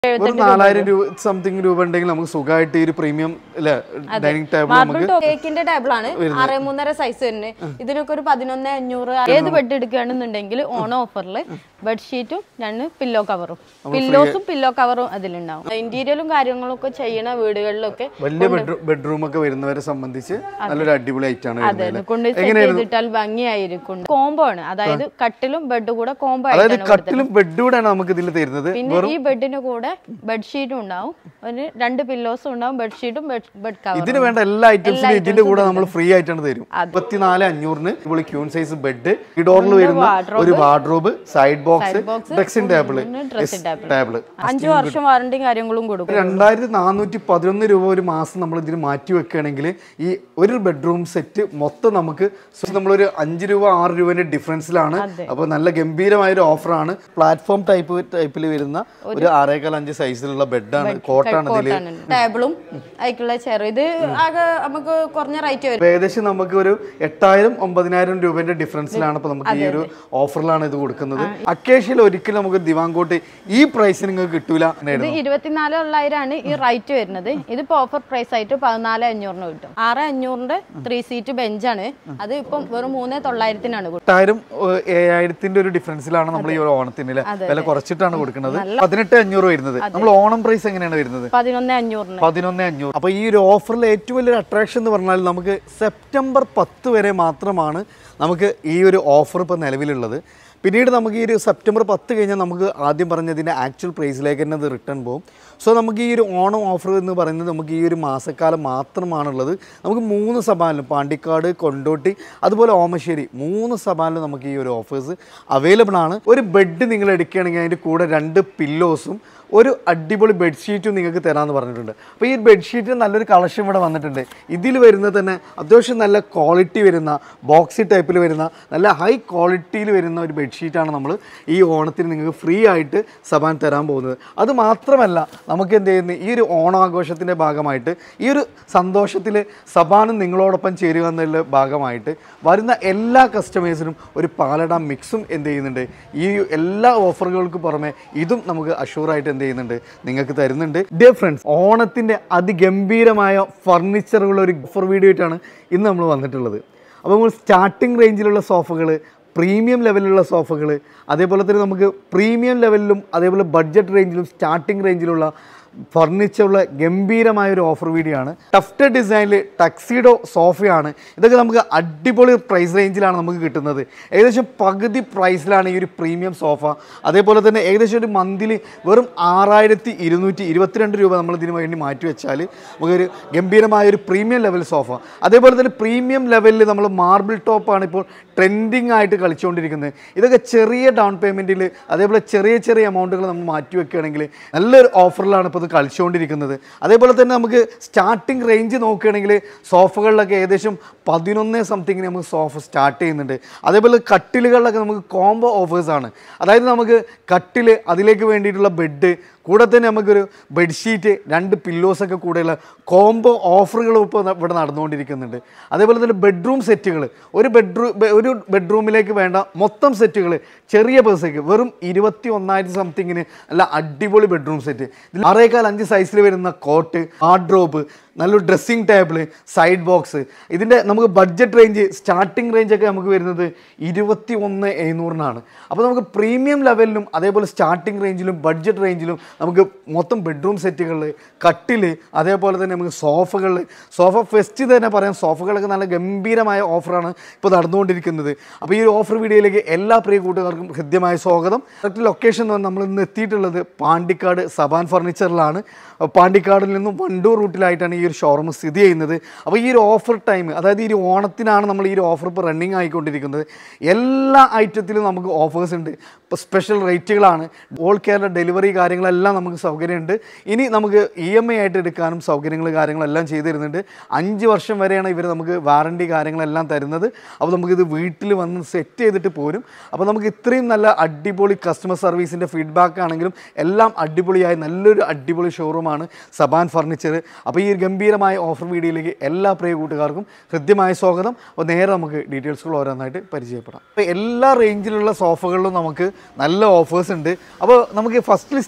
ഒരു നാലായിരം രൂപ സംതിങ് രൂപ ഉണ്ടെങ്കിൽ നമുക്ക് സുഖമായിട്ട് ഈ ഒരു പ്രീമിയം അല്ലെ ഡൈനിങ് ടേബിൾ മാർബിൾ നമുക്ക് ടോപ്പ് കേക്കിന്റെ ടേബിൾ ആണ് ആറ് മൂന്നര സൈസ് വരുന്നത് ഇതിനൊക്കെ ഒരു പതിനൊന്ന് അഞ്ഞൂറ് ഏത് ബെഡ് എടുക്കുകയാണെന്നുണ്ടെങ്കിൽ ഓൺ ഓഫറിൽ ബെഡ്ഷീറ്റും രണ്ട് പില്ലോ കവറും പില്ലോസും പില്ലോ കവറും അതിലുണ്ടാവും ഇന്റീരിയലും കാര്യങ്ങളും ഒക്കെ ചെയ്യണ വീടുകളിലൊക്കെ വലിയ ബെഡ്റൂം ബെഡ്റൂം ഒക്കെ വരുന്നവരെ സംബന്ധിച്ച് നല്ലൊരു അടിപൊളി ഐറ്റാണ് അതെ വരുന്നത് കൊണ്ട് സെറ്റ് ചെയ്തിട്ടാൽ ഭംഗിയായിരിക്കും കോംബോ ആണ് അതായത് കട്ടിലും ബെഡ് കൂടെ കോംബോ അതായത് ആയിട്ടാണ് കട്ടിലും ബെഡൂടെയാണ് നമുക്ക് ഇതിൽ തരുന്നത് പിന്നെ ഈ ബെഡിന് കൂടെ ബെഡ്ഷീറ്റും ഉണ്ടാവും ഒരു രണ്ട് പില്ലോസും ഉണ്ടാവും ബെഡ്ഷീറ്റും ബെഡ് കവറും ഇതിന് വേണ്ട എല്ലാ ഐറ്റംസിനും ഇതിന്റെ കൂടെ നമ്മൾ ഫ്രീ ആയിട്ടാണ് തരും മുപ്പത്തിനാല് അഞ്ഞൂറിന് ഇപ്പോൾ ക്യൂൺ സൈസ് ബെഡ് ഈ ഡോറിൽ വരുന്ന ഒരു wardrobe side box dressing table dressing table table അഞ്ചു വർഷം വാറണ്ടിയും കാര്യങ്ങളും കൊടുക്കും രണ്ടായിരത്തി നാനൂറ്റി പതിനൊന്ന് രൂപ ഒരു മാസം നമ്മൾ ഇതിന് മാറ്റി വെക്കുകയാണെങ്കിൽ ഈ ഒരു ബെഡ്റൂം സെറ്റ് മൊത്തം നമുക്ക് നമ്മളൊരു അഞ്ച് രൂപ ആറ് രൂപേന്റെ ഡിഫറൻസിലാണ് അപ്പോൾ നല്ല ഗംഭീരമായ ഒരു ഓഫറാണ് പ്ലാറ്റ്ഫോം ടൈപ്പ് ടൈപ്പിൽ വരുന്ന ഒരു ആറേക്കാൽ അഞ്ച് സൈസിലുള്ള ബെഡാണ് കോട്ടാണ് ഇതിൽ ടേബിളും അതിക്കുള്ള ചെയർ ഇത് ആകെ നമുക്ക് കുറഞ്ഞ റേറ്റ് വരും ഏകദേശം നമുക്ക് ഒരു എട്ടായിരം ഒമ്പതിനായിരം രൂപേന്റെ ഡിഫറൻസിലാണ് ഇപ്പൊ നമുക്ക് ഈ ഒരു ഓഫറിലാണ് ഇത് കൊടുക്കുന്നത് അക്കേഷ്യയിൽ ഒരിക്കലും നമുക്ക് ദിവാങ്കോട്ട് ഈ പ്രൈസിന് നിങ്ങൾക്ക് കിട്ടൂല ഇത് ഇരുപത്തിനാല് തൊള്ളായിരമാണ് ഈ റേറ്റ് വരുന്നത് ഇതിപ്പോ ഓഫർ പ്രൈസ് ആയിട്ട് പതിനാല് അഞ്ഞൂറിന് കിട്ടും ആറ് അഞ്ഞൂറിന്റെ ത്രീ സീറ്റ് ബെഞ്ചാണ് അത് ഇപ്പം വെറും മൂന്ന് തൊള്ളായിരത്തിനാണ് കൊടുക്കുന്നത് എട്ടായിരം ഏഹ്, ഏഴായിരത്തിന്റെ ഒരു ഡിഫറൻസിലാണ് നമ്മൾ ഈ ഒരു ഓണത്തിന് ല്ലേ? വില കുറച്ചിട്ടാണ് കൊടുക്കുന്നത് പതിനെട്ട് അഞ്ഞൂറ് വരുന്നത് നമ്മൾ ഓണം പ്രൈസ് എങ്ങനെയാണ് വരുന്നത് പതിനൊന്ന് അഞ്ഞൂറിന് പതിനൊന്ന് അഞ്ഞൂറ് അപ്പൊ ഈ ഒരു ഓഫറിൽ ഏറ്റവും വലിയൊരു അട്രാക്ഷൻ എന്ന് പറഞ്ഞാൽ നമുക്ക് സെപ്റ്റംബർ പത്ത് വരെ മാത്രമാണ് നമുക്ക് ഈ ഒരു ഓഫർ ഇപ്പോൾ നിലവിലുള്ളത് പിന്നീട് നമുക്ക് ഈ ഒരു സെപ്റ്റംബർ പത്ത് കഴിഞ്ഞാൽ നമുക്ക് ആദ്യം പറഞ്ഞതിൻ്റെ ആക്ച്വൽ പ്രൈസിലേക്ക് തന്നെ അത് റിട്ടേൺ പോകും സോ നമുക്ക് ഈ ഒരു ഓണം ഓഫർ എന്ന് പറയുന്നത് നമുക്ക് ഈ ഒരു മാസക്കാലം മാത്രമാണുള്ളത് നമുക്ക് മൂന്ന് സഭാനിലും പാണ്ടിക്കാട് കൊണ്ടോട്ടി അതുപോലെ ഓമശ്ശേരി മൂന്ന് സഭാനിലും നമുക്ക് ഈ ഒരു ഓഫേഴ്സ് അവൈലബിൾ ആണ് ഒരു ബെഡ് നിങ്ങൾ എടുക്കുകയാണെങ്കിൽ അതിൻ്റെ കൂടെ രണ്ട് പില്ലോസും ഒരു അടിപൊളി ബെഡ്ഷീറ്റും നിങ്ങൾക്ക് തരാമെന്ന് പറഞ്ഞിട്ടുണ്ട് അപ്പോൾ ഈ ബെഡ്ഷീറ്റിന് നല്ലൊരു കളക്ഷൻ ഇവിടെ വന്നിട്ടുണ്ട് ഇതിൽ വരുന്നത് തന്നെ അത്യാവശ്യം നല്ല ക്വാളിറ്റി വരുന്ന ബോക്സി ടൈപ്പിൽ വരുന്ന നല്ല ഹൈ ക്വാളിറ്റിയിൽ വരുന്ന ഒരു ബെഡ്ഷീറ്റാണ് നമ്മൾ ഈ ഓണത്തിന് നിങ്ങൾക്ക് ഫ്രീ ആയിട്ട് സബാൻ തരാൻ പോകുന്നത് അത് മാത്രമല്ല നമുക്ക് എന്ത് ചെയ്യുന്നു ഈ ഒരു ഓണാഘോഷത്തിൻ്റെ ഭാഗമായിട്ട് ഈ ഒരു സന്തോഷത്തിൽ സബാനും നിങ്ങളോടൊപ്പം ചേരുക എന്നുള്ള ഭാഗമായിട്ട് വരുന്ന എല്ലാ കസ്റ്റമേഴ്സിനും ഒരു പാലട മിക്സും എന്ത് ചെയ്യുന്നുണ്ട് ഈ എല്ലാ ഓഫറുകൾക്ക് പുറമെ ഇതും നമുക്ക് അഷൂറായിട്ട് എന്ത് ചെയ്യുന്നുണ്ട് നിങ്ങൾക്ക് തരുന്നുണ്ട് ഡിയർ ഫ്രണ്ട്സ് ഓണത്തിൻ്റെ അതിഗംഭീരമായ ഫർണിച്ചറുകൾ ഒരു ഓഫർ വീഡിയോ ആയിട്ടാണ് ഇന്ന് നമ്മൾ വന്നിട്ടുള്ളത് അപ്പോൾ നമ്മൾ സ്റ്റാർട്ടിംഗ് റേഞ്ചിലുള്ള സോഫകൾ പ്രീമിയം ലെവലിലുള്ള സോഫകൾ അതേപോലെ തന്നെ നമുക്ക് പ്രീമിയം ലെവലിലും അതേപോലെ ബഡ്ജറ്റ് റേഞ്ചിലും സ്റ്റാർട്ടിംഗ് റേഞ്ചിലുള്ള ഫർണിച്ചറുള്ള ഗംഭീരമായ ഒരു ഓഫർ വീഡിയോ ആണ് ടഫ്റ്റ് ഡിസൈനിൽ ടക്സീഡോ സോഫയാണ് ഇതൊക്കെ നമുക്ക് അടിപൊളി പ്രൈസ് റേഞ്ചിലാണ് നമുക്ക് കിട്ടുന്നത് ഏകദേശം പകുതി പ്രൈസിലാണ് ഈ ഒരു പ്രീമിയം സോഫ അതേപോലെ തന്നെ ഏകദേശം ഒരു മന്തിൽ വെറും ആറായിരത്തി ഇരുന്നൂറ്റി ഇരുപത്തിരണ്ട് രൂപ നമ്മൾ ഇതിന് വേണ്ടി മാറ്റി വെച്ചാൽ നമുക്കൊരു ഗംഭീരമായ ഒരു പ്രീമിയം ലെവൽ സോഫ അതേപോലെ തന്നെ പ്രീമിയം ലെവലിൽ നമ്മൾ മാർബിൾ ടോപ്പാണ് ഇപ്പോൾ ട്രെൻഡിങ് ആയിട്ട് കളിച്ചുകൊണ്ടിരിക്കുന്നത് ഇതൊക്കെ ചെറിയ ഡൗൺ പേയ്മെൻറ്റിൽ അതേപോലെ ചെറിയ ചെറിയ എമൗണ്ടുകൾ നമ്മൾ മാറ്റി വെക്കുകയാണെങ്കിൽ നല്ലൊരു ഓഫറിലാണ് ഇപ്പോൾ ഇത് കളിച്ചുകൊണ്ടിരിക്കുന്നത് അതേപോലെ തന്നെ നമുക്ക് സ്റ്റാർട്ടിംഗ് റേഞ്ച് നോക്കുകയാണെങ്കിൽ സോഫകളിലൊക്കെ ഏകദേശം പതിനൊന്ന് സംതിങ്ങിന് നമുക്ക് സോഫ സ്റ്റാർട്ട് ചെയ്യുന്നുണ്ട് അതേപോലെ കട്ടിലുകളിലൊക്കെ നമുക്ക് കോംബോ ഓഫേഴ്സാണ് അതായത് നമുക്ക് കട്ടിൽ അതിലേക്ക് വേണ്ടിയിട്ടുള്ള ബെഡ് കൂടെ തന്നെ നമുക്കൊരു ബെഡ്ഷീറ്റ് രണ്ട് പില്ലോസൊക്കെ കൂടെയുള്ള കോംബോ ഓഫറുകൾ ഇപ്പോൾ ഇവിടെ നടന്നുകൊണ്ടിരിക്കുന്നുണ്ട് അതേപോലെ തന്നെ ബെഡ്റൂം സെറ്റുകൾ ഒരു ബെഡ്റൂം ഒരു ബെഡ്റൂമിലേക്ക് വേണ്ട മൊത്തം സെറ്റുകൾ ചെറിയ പേഴ്സയ്ക്ക് വെറും ഇരുപത്തി ഒന്നായിരത്തി സംതിങ്ങിന് നല്ല അടിപൊളി ബെഡ്റൂം സെറ്റ് ഇതിൽ ആറേക്കാൽ അഞ്ച് സൈസിൽ വരുന്ന കോട്ട് വാർഡ്രോബ് നല്ലൊരു ഡ്രസ്സിങ് ടേബിള് സൈഡ് ബോക്സ് ഇതിൻ്റെ നമുക്ക് ബഡ്ജറ്റ് റേഞ്ച് സ്റ്റാർട്ടിംഗ് റേഞ്ച് ഒക്കെ നമുക്ക് വരുന്നത് ഇരുപത്തി ഒന്ന് എഴുന്നൂറിനാണ് അപ്പോൾ നമുക്ക് പ്രീമിയം ലെവലിലും അതേപോലെ സ്റ്റാർട്ടിംഗ് റേഞ്ചിലും ബഡ്ജറ്റ് റേഞ്ചിലും നമുക്ക് മൊത്തം ബെഡ്റൂം സെറ്റുകളിൽ കട്ടിൽ അതേപോലെ തന്നെ നമുക്ക് സോഫകളിൽ സോഫ ഫെസ്റ്റ് തന്നെ പറയാം സോഫകളൊക്കെ നല്ല ഗംഭീരമായ ഓഫറാണ് ഇപ്പോൾ നടന്നുകൊണ്ടിരിക്കുന്നത് അപ്പോൾ ഈ ഒരു ഓഫർ വീഡിയോയിലേക്ക് എല്ലാ പ്രിയ കൂട്ടുകാർക്കും ഹൃദ്യമായ സ്വാഗതം കറക്റ്റ് ലൊക്കേഷൻ എന്ന് പറഞ്ഞാൽ നമ്മൾ ഇന്ന് എത്തിയിട്ടുള്ളത് പാണ്ടിക്കാട് സബാൻ ഫർണിച്ചറിലാണ് പാണ്ടിക്കാടിൽ നിന്നും വണ്ടൂർ റൂട്ടിലായിട്ടാണ് ഈ ഒരു ഷോറൂം സ്ഥിതി ചെയ്യുന്നത് അപ്പോൾ ഈ ഒരു ഓഫർ ടൈം അതായത് ഈ ഒരു ഓണത്തിനാണ് നമ്മൾ ഈ ഒരു ഓഫർ ഇപ്പോൾ റണ്ണിങ് ആയിക്കൊണ്ടിരിക്കുന്നത് എല്ലാ ഐറ്റത്തിലും നമുക്ക് ഓഫേഴ്സ് ഉണ്ട് ഇപ്പോൾ സ്പെഷ്യൽ റേറ്റുകളാണ് ഓൾ കേരള ഡെലിവറി കാര്യങ്ങളെല്ലാം നമുക്ക് സൗകര്യമുണ്ട് ഇനി നമുക്ക് ഇ എം ഐ ആയിട്ട് എടുക്കാനും സൗകര്യങ്ങൾ കാര്യങ്ങളെല്ലാം ചെയ്തു തരുന്നുണ്ട് അഞ്ച് വർഷം വരെയാണ് ഇവർ നമുക്ക് വാറണ്ടി കാര്യങ്ങളെല്ലാം തരുന്നത് അപ്പോൾ നമുക്കിത് വീട്ടിൽ വന്ന് സെറ്റ് ചെയ്തിട്ട് പോരും അപ്പോൾ നമുക്ക് ഇത്രയും നല്ല അടിപൊളി കസ്റ്റമർ സർവീസിൻ്റെ ഫീഡ്ബാക്ക് ആണെങ്കിലും എല്ലാം അടിപൊളിയായി നല്ലൊരു അടിപൊളി ഷോറൂമാണ് സബാൻ ഫർണിച്ചർ അപ്പോൾ ഈ ഒരു ഗംഭീരമായ ഓഫർ വീഡിയോയിലേക്ക് എല്ലാ പ്രിയ കൂട്ടുകാർക്കും ഹൃദ്യമായ സ്വാഗതം അപ്പോൾ നേരെ നമുക്ക് ഡീറ്റെയിൽസുകൾ ഓരോന്നായിട്ട് പരിചയപ്പെടാം അപ്പോൾ എല്ലാ റേഞ്ചിലുള്ള സോഫകളിലും നമുക്ക് നല്ല ഓഫേഴ്സ് ഉണ്ട് അപ്പോൾ നമുക്ക് ഫസ്റ്റിൽ സ്റ്റാർട്ട്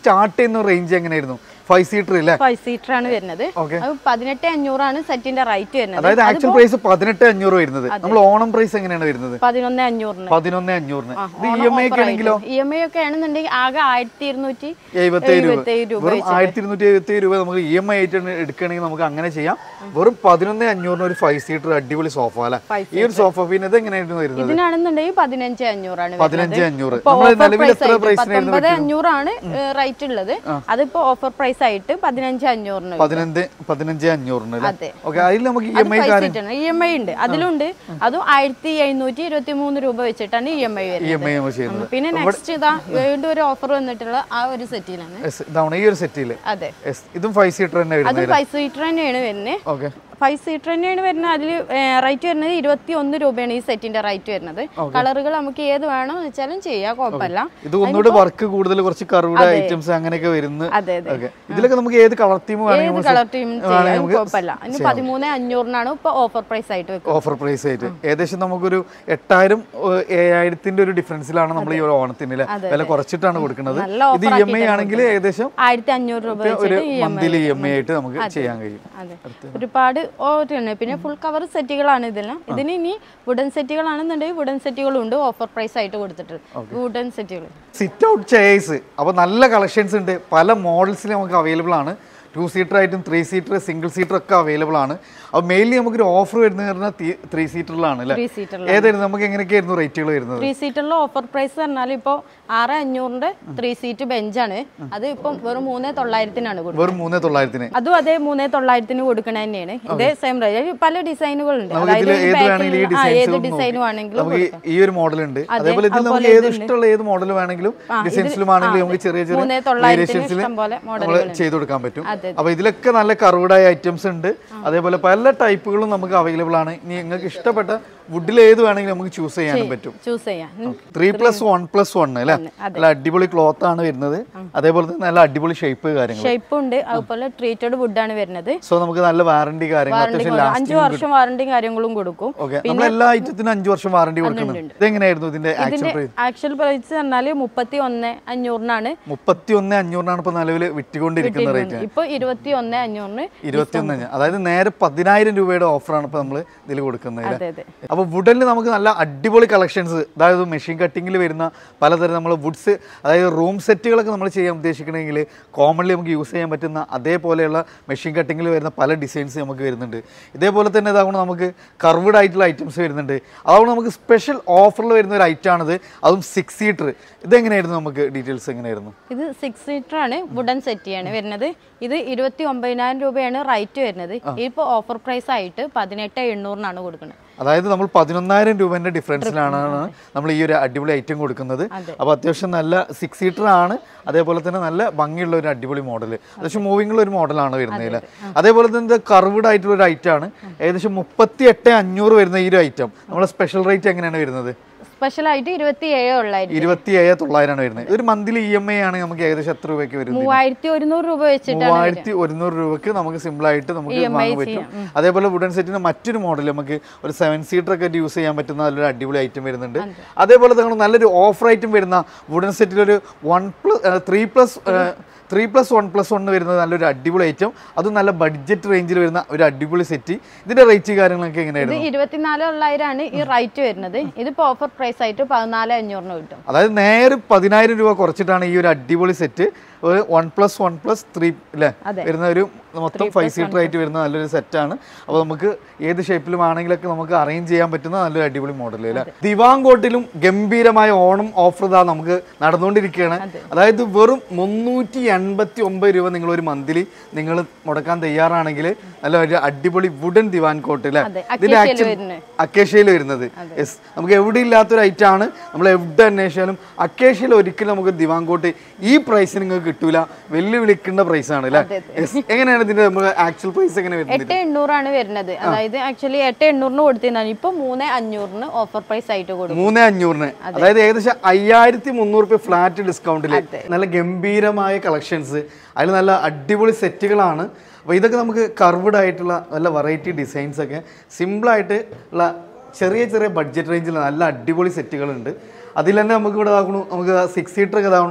ചെയ്യുന്ന റേഞ്ച് എങ്ങനെയായിരുന്നു ഫൈവ് സീറ്റർ അല്ലേ ഫൈവ് സീറ്റർ ആണ് വരുന്നത് Okay. അത് പതിനെട്ട് അഞ്ഞൂറാണ് സെറ്റിന്റെ റേറ്റ് വരുന്നത് അതായത് ആക്ച്വൽ പ്രൈസ് പതിനെട്ട് അഞ്ഞൂറ് വരുന്നത് നമ്മൾ ഓണം പ്രൈസ് എങ്ങനെയാണ് വരുന്നത് പതിനൊന്ന് അഞ്ഞൂറിന് പതിനൊന്ന് അഞ്ഞൂറിന് ഇത് ഇ എം ഐ ഒക്കെ ആണെങ്കിലോ ഇ എം ഐ ഒക്കെ ആണെന്നുണ്ടെങ്കിൽ ആകെ ആയിരത്തി ഇരുന്നൂറ്റി എഴുപത്തേഴ് രൂപ എഴുപത്തേഴ് രൂപ വെറും ആയിരത്തി ഇരുന്നൂറ്റി എഴുപത്തി രൂപ നമുക്ക് ഇ എം ഐ ആയിട്ട് എടുക്കുകയാണെങ്കിൽ നമുക്ക് അങ്ങനെ ചെയ്യാം വെറും പതിനൊന്ന് അഞ്ഞൂറിന് ഒരു ഫൈവ് സീറ്റർ അടിപൊളി സോഫ അല്ലെ ഈ ഒരു സോഫ പിന്നെ ഇത് എങ്ങനെയായിരുന്നു വരുന്നത് ഇതിനാണെന്നുണ്ടെങ്കിൽ പതിനഞ്ച് അഞ്ഞൂറാണ് പതിനഞ്ച് അഞ്ഞൂറ് ഇപ്പൊ നമ്മൾ ഓഫർ നിലവിൽ പ്രൈസ് എത്ര ആയിട്ട് പ്രൈസിനായിരുന്നു പത്തൊമ്പത് അഞ്ഞൂറാണ് റേറ്റ് ഉള്ളത് അതിപ്പോ ഓഫർ പ്രൈസ് ആയിട്ട് പതിനഞ്ച് അഞ്ഞൂറിന് പതിനഞ്ച് പതിനഞ്ച് അഞ്ഞൂറിന് അല്ലേ അതെ. ഓക്കെ അതിൽ നമുക്ക് E M I five seat ആണ് ഇ എം ഐ ഉണ്ട് അതിലുണ്ട് അതും ആയിരത്തി എഴുന്നൂറ്റി ഇരുപത്തി മൂന്ന് രൂപ വെച്ചിട്ടാണ് ഇ എം ഐ ഇ വരുന്നത് എം ഐ നമ്മൾ ചെയ്യുന്നത് പിന്നെ നെക്സ്റ്റ് ഇതാ വീണ്ടും ഒരു ഓഫർ വന്നിട്ടുള്ള ആ ഒരു സെറ്റിലാണ് Yes, ഇതാണ് ഈ ഒരു സെറ്റില് അതെ ഇതും ഫൈവ് സീറ്റർ തന്നെ അത് വരുന്നത് ഫൈവ് സീറ്റർ തന്നെയാണ് വരുന്നത് ഓക്കെ ഫൈവ് സീറ്റർ തന്നെയാണ് വരുന്നത് അതിൽ റേറ്റ് വരുന്നത് ഇരുപത്തി ഒന്ന് രൂപയാണ് ഈ സെറ്റിന്റെ റേറ്റ് വരുന്നത് കളറുകൾ നമുക്ക് ഏത് വേണമെന്ന് വെച്ചാലും ചെയ്യാം കുഴപ്പമില്ല ഇത് ഒന്നുകൂടി വർക്ക് കൂടുതൽ കുറച്ച് കറുവിടെ ഐറ്റംസ് അങ്ങനെയൊക്കെ വരുന്നു അതെ അതെ ഓക്കെ ഇതിലൊക്കെ നമുക്ക് ഏത് കളർ തീം ഏത് വേണമെങ്കിൽ കളർ ടീം ചെയ്യാം കുഴപ്പമില്ല ഇനി പതിമൂന്ന് അഞ്ഞൂറിനാണ് ഇപ്പൊ ഓഫർ പ്രൈസ് ആയിട്ട് വെക്കുന്നത് ഓഫർ പ്രൈസ് ആയിട്ട് ഏകദേശം നമുക്കൊരു എട്ടായിരം ഏഹ്, ഏഴായിരത്തിന്റെ ഒരു ഡിഫറൻസിലാണ് നമ്മൾ ഈ ഒരു ഓണത്തിന് ല്ലേ? വില കുറച്ചിട്ടാണ് കൊടുക്കുന്നത് നല്ല ഇത് ഇ എം ഐ ആണെങ്കിൽ ഏകദേശം ആയിരത്തി അഞ്ഞൂറ് രൂപ ഒരു വെച്ചിട്ട് ഈ മന്ത്ലി ഇ എം ഐ ആയിട്ട് നമുക്ക് ചെയ്യാൻ കഴിയും അതെ ഒരുപാട് ഓരോണ് പിന്നെ ഫുൾ കവർ സെറ്റുകളാണ് ഇതെല്ലാം ഇതിന് ഇനി വുഡൻ സെറ്റുകളാണെന്നുണ്ടെങ്കിൽ വുഡൻ സെറ്റുകളും ഉണ്ട് ഓഫർ പ്രൈസ് ആയിട്ട് കൊടുത്തിട്ടുള്ളത് വുഡൻ സെറ്റുകൾ സിറ്റ് ഔട്ട് ചെയേഴ്സ് അപ്പോൾ നല്ല കളക്ഷൻസ് ഉണ്ട് പല മോഡൽസിൽ നമുക്ക് അവൈലബിൾ ആണ് ടു സീറ്റർ ആയിട്ടും ത്രീ സീറ്റർ സിംഗിൾ സീറ്റർ ഒക്കെ അവൈലബിൾ ആണ് അപ്പോൾ മെയിൻലി നമുക്കൊരു ഓഫർ വരുന്നത് പറഞ്ഞാൽ ത്രീ സീറ്ററിലാണ് അല്ലേ ത്രീ സീറ്ററിൽ ഏതായിരുന്നു നമുക്ക് എങ്ങനെയൊക്കെയായിരുന്നു റേറ്റുകൾ വരുന്നത് ത്രീ സീറ്ററിലെ ഓഫർ പ്രൈസ് പറഞ്ഞാൽ ഇപ്പോൾ ആറ് അഞ്ഞൂറിന്റെ ത്രീ സീറ്റ് ബെഞ്ചാണ് അത് ഇപ്പം വെറും മൂന്നേ തൊള്ളായിരത്തിനാണ് കൊടുക്കുന്നത് വെറും മൂന്ന് തൊള്ളായിരത്തിന് അതും അതേ മൂന്നേ തൊള്ളായിരത്തിന് കൊടുക്കണ തന്നെയാണ് ഇതേ സെയിം റേറ്റ് പല ഡിസൈനുകൾ ഉണ്ട് നമുക്ക് അതായത് ഇതിൽ ഈ ഏത് back വേണമെങ്കിലും ഈ ലുള്ള- ആ, ഏത് ഡിസൈൻസ് ഡിസൈൻ വേണമെങ്കിലും നമുക്ക് ഈ- ഈ ഒരു മോഡൽ ഉണ്ട് അതേപോലെ ഇതിൽ നമുക്ക് ഏത് ഇഷ്ടമുള്ള ഏത് മോഡൽ വേണമെങ്കിലും ഡിസൈൻസിലും ആണെങ്കിലും നമുക്ക് ചെറിയ മൂന്നേ ചെറിയ തൊള്ളായിരത്തിന് വേരിയേഷൻസിൽ ഇഷ്ടം പോലെ നമ്മൾ ചെയ്ത് കൊടുക്കാൻ പറ്റും അതെ, അപ്പൊ ഇതിലൊക്കെ നല്ല കറുവടായ ഐറ്റംസ് ഉണ്ട് അതേപോലെ പല ടൈപ്പുകളും നമുക്ക് അവൈലബിൾ ആണ് ഇനി നിങ്ങൾക്ക് ഇഷ്ടപ്പെട്ട വുഡിൽ ഏത് വേണമെങ്കിലും നമുക്ക് ചൂസ് ചെയ്യാനും പറ്റും ചൂസ് ചെയ്യാം ഉം. Three plus one plus one അല്ലേ നല്ല അടിപൊളി ക്ലോത്ത് ആണ് വരുന്നത് അതേപോലെ തന്നെ നല്ല അടിപൊളി ഷേപ്പ് കാര്യങ്ങൾ ഷേപ്പ് ഉണ്ട് അതുപോലെ ട്രീറ്റഡ് വുഡാണ് വരുന്നത് സോ നമുക്ക് നല്ല വാറണ്ടി കാര്യങ്ങൾ അത്യാവശ്യം അഞ്ചു വർഷം വാറണ്ടിയും കാര്യങ്ങളും കൊടുക്കും ഓക്കെ നമ്മൾ എല്ലാ ഐറ്റത്തിനും അഞ്ചു വർഷം വാറണ്ടി കൊടുക്കുന്നുണ്ട് ഇതെങ്ങനെയായിരുന്നു ഇതിന്റെ ആക്ച്വൽ പ്രൈസ് ആക്ച്വൽ പ്രൈസ് പറഞ്ഞാല് മുപ്പത്തി ഒന്ന് അഞ്ഞൂറിനാണ് മുപ്പത്തി ഒന്ന് അഞ്ഞൂറിനാണ് ഇപ്പൊ നിലവിൽ വിറ്റുകൊണ്ടിരിക്കുന്ന റേറ്റ് ഇപ്പൊ ഇരുപത്തി ഒന്ന് അഞ്ഞൂറിന് ഇരുപത്തി ഒന്ന് അതായത് നേരെ പതിനായിരം രൂപയുടെ ഓഫറാണ് ഇപ്പൊ നമ്മൾ ഇതിൽ കൊടുക്കുന്നത് അതെ അതെ അപ്പോൾ വുഡനിൽ നമുക്ക് നല്ല അടിപൊളി കളക്ഷൻസ് അതായത് മെഷീൻ കട്ടിങ്ങിൽ വരുന്ന പലതരം നമ്മൾ വുഡ്സ് അതായത് റൂം സെറ്റുകളൊക്കെ നമ്മൾ ചെയ്യാൻ ഉദ്ദേശിക്കണമെങ്കിൽ കോമൺലി നമുക്ക് യൂസ് ചെയ്യാൻ പറ്റുന്ന അതേപോലെയുള്ള മെഷീൻ കട്ടിങ്ങിൽ വരുന്ന പല ഡിസൈൻസ് നമുക്ക് വരുന്നുണ്ട് ഇതേപോലെ തന്നെ ഇതാകുമ്പോൾ നമുക്ക് കർവ്ഡ് ആയിട്ടുള്ള ഐറ്റംസ് വരുന്നുണ്ട് അതുകൊണ്ട് നമുക്ക് സ്പെഷ്യൽ ഓഫറിൽ വരുന്ന ഒരു ഐറ്റമാണിത് അതും സിക്സ് സീറ്റർ ഇതെങ്ങനെയായിരുന്നു നമുക്ക് ഡീറ്റെയിൽസ് എങ്ങനെയായിരുന്നു ഇത് സിക്സ് സീറ്റർ ആണ് വുഡൻ സെറ്റിയാണ് വരുന്നത് ഇത് ഇരുപത്തി ഒമ്പതിനായിരം രൂപയാണ് റേറ്റ് വരുന്നത് ഇപ്പൊ ഓഫർ പ്രൈസ് ആയിട്ട് പതിനെട്ട് എണ്ണൂറിനാണ് കൊടുക്കുന്നത് അതായത് നമ്മൾ പതിനൊന്നായിരം രൂപേൻ്റെ ഡിഫറൻസിലാണ് നമ്മൾ ഈ ഒരു അടിപൊളി ഐറ്റം കൊടുക്കുന്നത് അപ്പോൾ അത്യാവശ്യം നല്ല സിക്സ് സീറ്റർ ആണ് അതേപോലെ തന്നെ നല്ല ഭംഗിയുള്ള ഒരു അടിപൊളി മോഡൽ അത്യാവശ്യം മൂവിംഗ് ഉള്ള ഒരു മോഡലാണ് വരുന്നത് അല്ലേ അതേപോലെ തന്നെ കർവ്ഡ് ആയിട്ടുള്ള ഒരു ഐറ്റം ആണ് ഏകദേശം മുപ്പത്തി എട്ട് അഞ്ഞൂറ് വരുന്ന ഈ ഒരു ഐറ്റം നമ്മുടെ സ്പെഷ്യൽ റേറ്റ് എങ്ങനെയാണ് വരുന്നത് സ്പെഷ്യൽ ആയിട്ട് ഇരുപത്തി ഏഴ് ഉള്ളായിരുന്നു ഇരുപത്തി ഏഴ് തൊള്ളായിരമാണ് വരുന്നത് ഒരു മന്ത്ലി ഇ എം ഐ ആണ് നമുക്ക് ഏകദേശം എത്ര രൂപയ്ക്ക് വരുന്നത് മൂവായിരത്തി ഒരുന്നൂറ് രൂപ വെച്ചിട്ടാണ് മൂവായിരത്തി ഒരുന്നൂറ് രൂപയ്ക്ക് നമുക്ക് സിമ്പിൾ ആയിട്ട് നമുക്ക് വാങ്ങാൻ പറ്റും അതേപോലെ വുഡൻ സെറ്റിന് മറ്റൊരു മോഡൽ നമുക്ക് ഒരു സെവൻ സീറ്റർ ഒക്കെ യൂസ് ചെയ്യാൻ പറ്റുന്ന നല്ലൊരു അടിപൊളി ഐറ്റം വരുന്നുണ്ട് അതേപോലെ തന്നെ നല്ലൊരു ഓഫർ ഐറ്റം വരുന്ന വുഡൻ സെറ്റിൽ ഒരു one plus three plus three plus one plus one വരുന്നത് നല്ലൊരു അടിപൊളി ഐറ്റം അതും നല്ല ബഡ്ജറ്റ് റേഞ്ചിൽ വരുന്ന ഒരു അടിപൊളി സെറ്റ് ഇതിന്റെ റേറ്റ് കാര്യങ്ങളൊക്കെ ഇത് എങ്ങനെയായിരുന്നു ഇരുപത്തിനാല് തൊള്ളായിരമാണ് ഈ റേറ്റ് വരുന്നത് ഇതിപ്പോ ഓഫർ പ്രൈസ് ആയിട്ട് പതിനാല് അഞ്ഞൂറിന് കിട്ടും അതായത് നേരെ പതിനായിരം രൂപ കുറച്ചിട്ടാണ് ഈ ഒരു അടിപൊളി സെറ്റ് ഒരു one plus one plus three അല്ലേ അതെ. വരുന്ന ഒരു മൊത്തം ഫൈവ് സീറ്റർ ആയിട്ട് വരുന്ന നല്ലൊരു സെറ്റാണ് അപ്പോൾ നമുക്ക് ഏത് ഷേപ്പിലും ആണെങ്കിലൊക്കെ നമുക്ക് അറേഞ്ച് ചെയ്യാൻ പറ്റുന്ന നല്ലൊരു അടിപൊളി മോഡൽ അല്ലേ ദിവാങ്കോട്ടിലും ഗംഭീരമായ ഓണം ഓഫർ ഇതാ നമുക്ക് നടന്നുകൊണ്ടിരിക്കുകയാണ് അതായത് വെറും മുന്നൂറ്റി എൺപത്തി ഒമ്പത് രൂപ നിങ്ങൾ ഒരു മന്ത്ലി നിങ്ങൾ മുടക്കാൻ തയ്യാറാണെങ്കിൽ നല്ല ഒരു അടിപൊളി വുഡൻ ദിവാൻ കോട്ട് അല്ലേ അതെ, ഇതിന്റെ അക്കേഷ്യയിൽ ആക്ച്വൽ വരുന്നത്. അക്കേഷ്യയിൽ വരുന്നത് യെസ് നമുക്ക് എവിടെ ഇല്ലാത്തൊരു ഐറ്റം ആണ് നമ്മൾ എവിടെ അന്വേഷിച്ചാലും അക്കേഷ്യയിൽ ഒരിക്കലും നമുക്ക് ദിവാങ്കോട്ട് ഈ പ്രൈസിന് നിങ്ങൾക്ക് കിട്ടൂല വെല്ലുവിളിക്കേണ്ട പ്രൈസ് ആണ് അല്ലേ Yes. എങ്ങനെയാണ് ഇതിന്റെ നമുക്ക് ആക്ച്വൽ പ്രൈസ് എങ്ങനെ വരുന്നത് എട്ട് എണ്ണൂറാണ് വരുന്നത് അതായത് ആക്ച്വലി എട്ട് എണ്ണൂറിന് കൊടുത്തിരുന്നാണ് ഇപ്പൊ മൂന്ന് അഞ്ഞൂറിന് ഓഫർ പ്രൈസ് ആയിട്ട് കൊടുക്കും മൂന്ന് അഞ്ഞൂറിന് അതായത് ഏകദേശം അയ്യായിരത്തി മുന്നൂറ് രൂപ ഫ്ലാറ്റ് ഡിസ്കൗണ്ടിൽ നല്ല ഗംഭീരമായ കളക്ഷൻസ് അതിൽ നല്ല അടിപൊളി സെറ്റുകളാണ് അപ്പോൾ ഇതൊക്കെ നമുക്ക് കർവ്ഡ് ആയിട്ടുള്ള നല്ല വെറൈറ്റി ഡിസൈൻസ് ഒക്കെ സിമ്പിളായിട്ട് ഉള്ള ചെറിയ ചെറിയ ബഡ്ജറ്റ് റേഞ്ചിൽ നല്ല അടിപൊളി സെറ്റുകളുണ്ട് അതിൽ തന്നെ നമുക്ക് ഇവിടെ ഇതാക്കണു നമുക്ക് സിക്സ് സീറ്റർ ഒക്കെ ഇതാവണു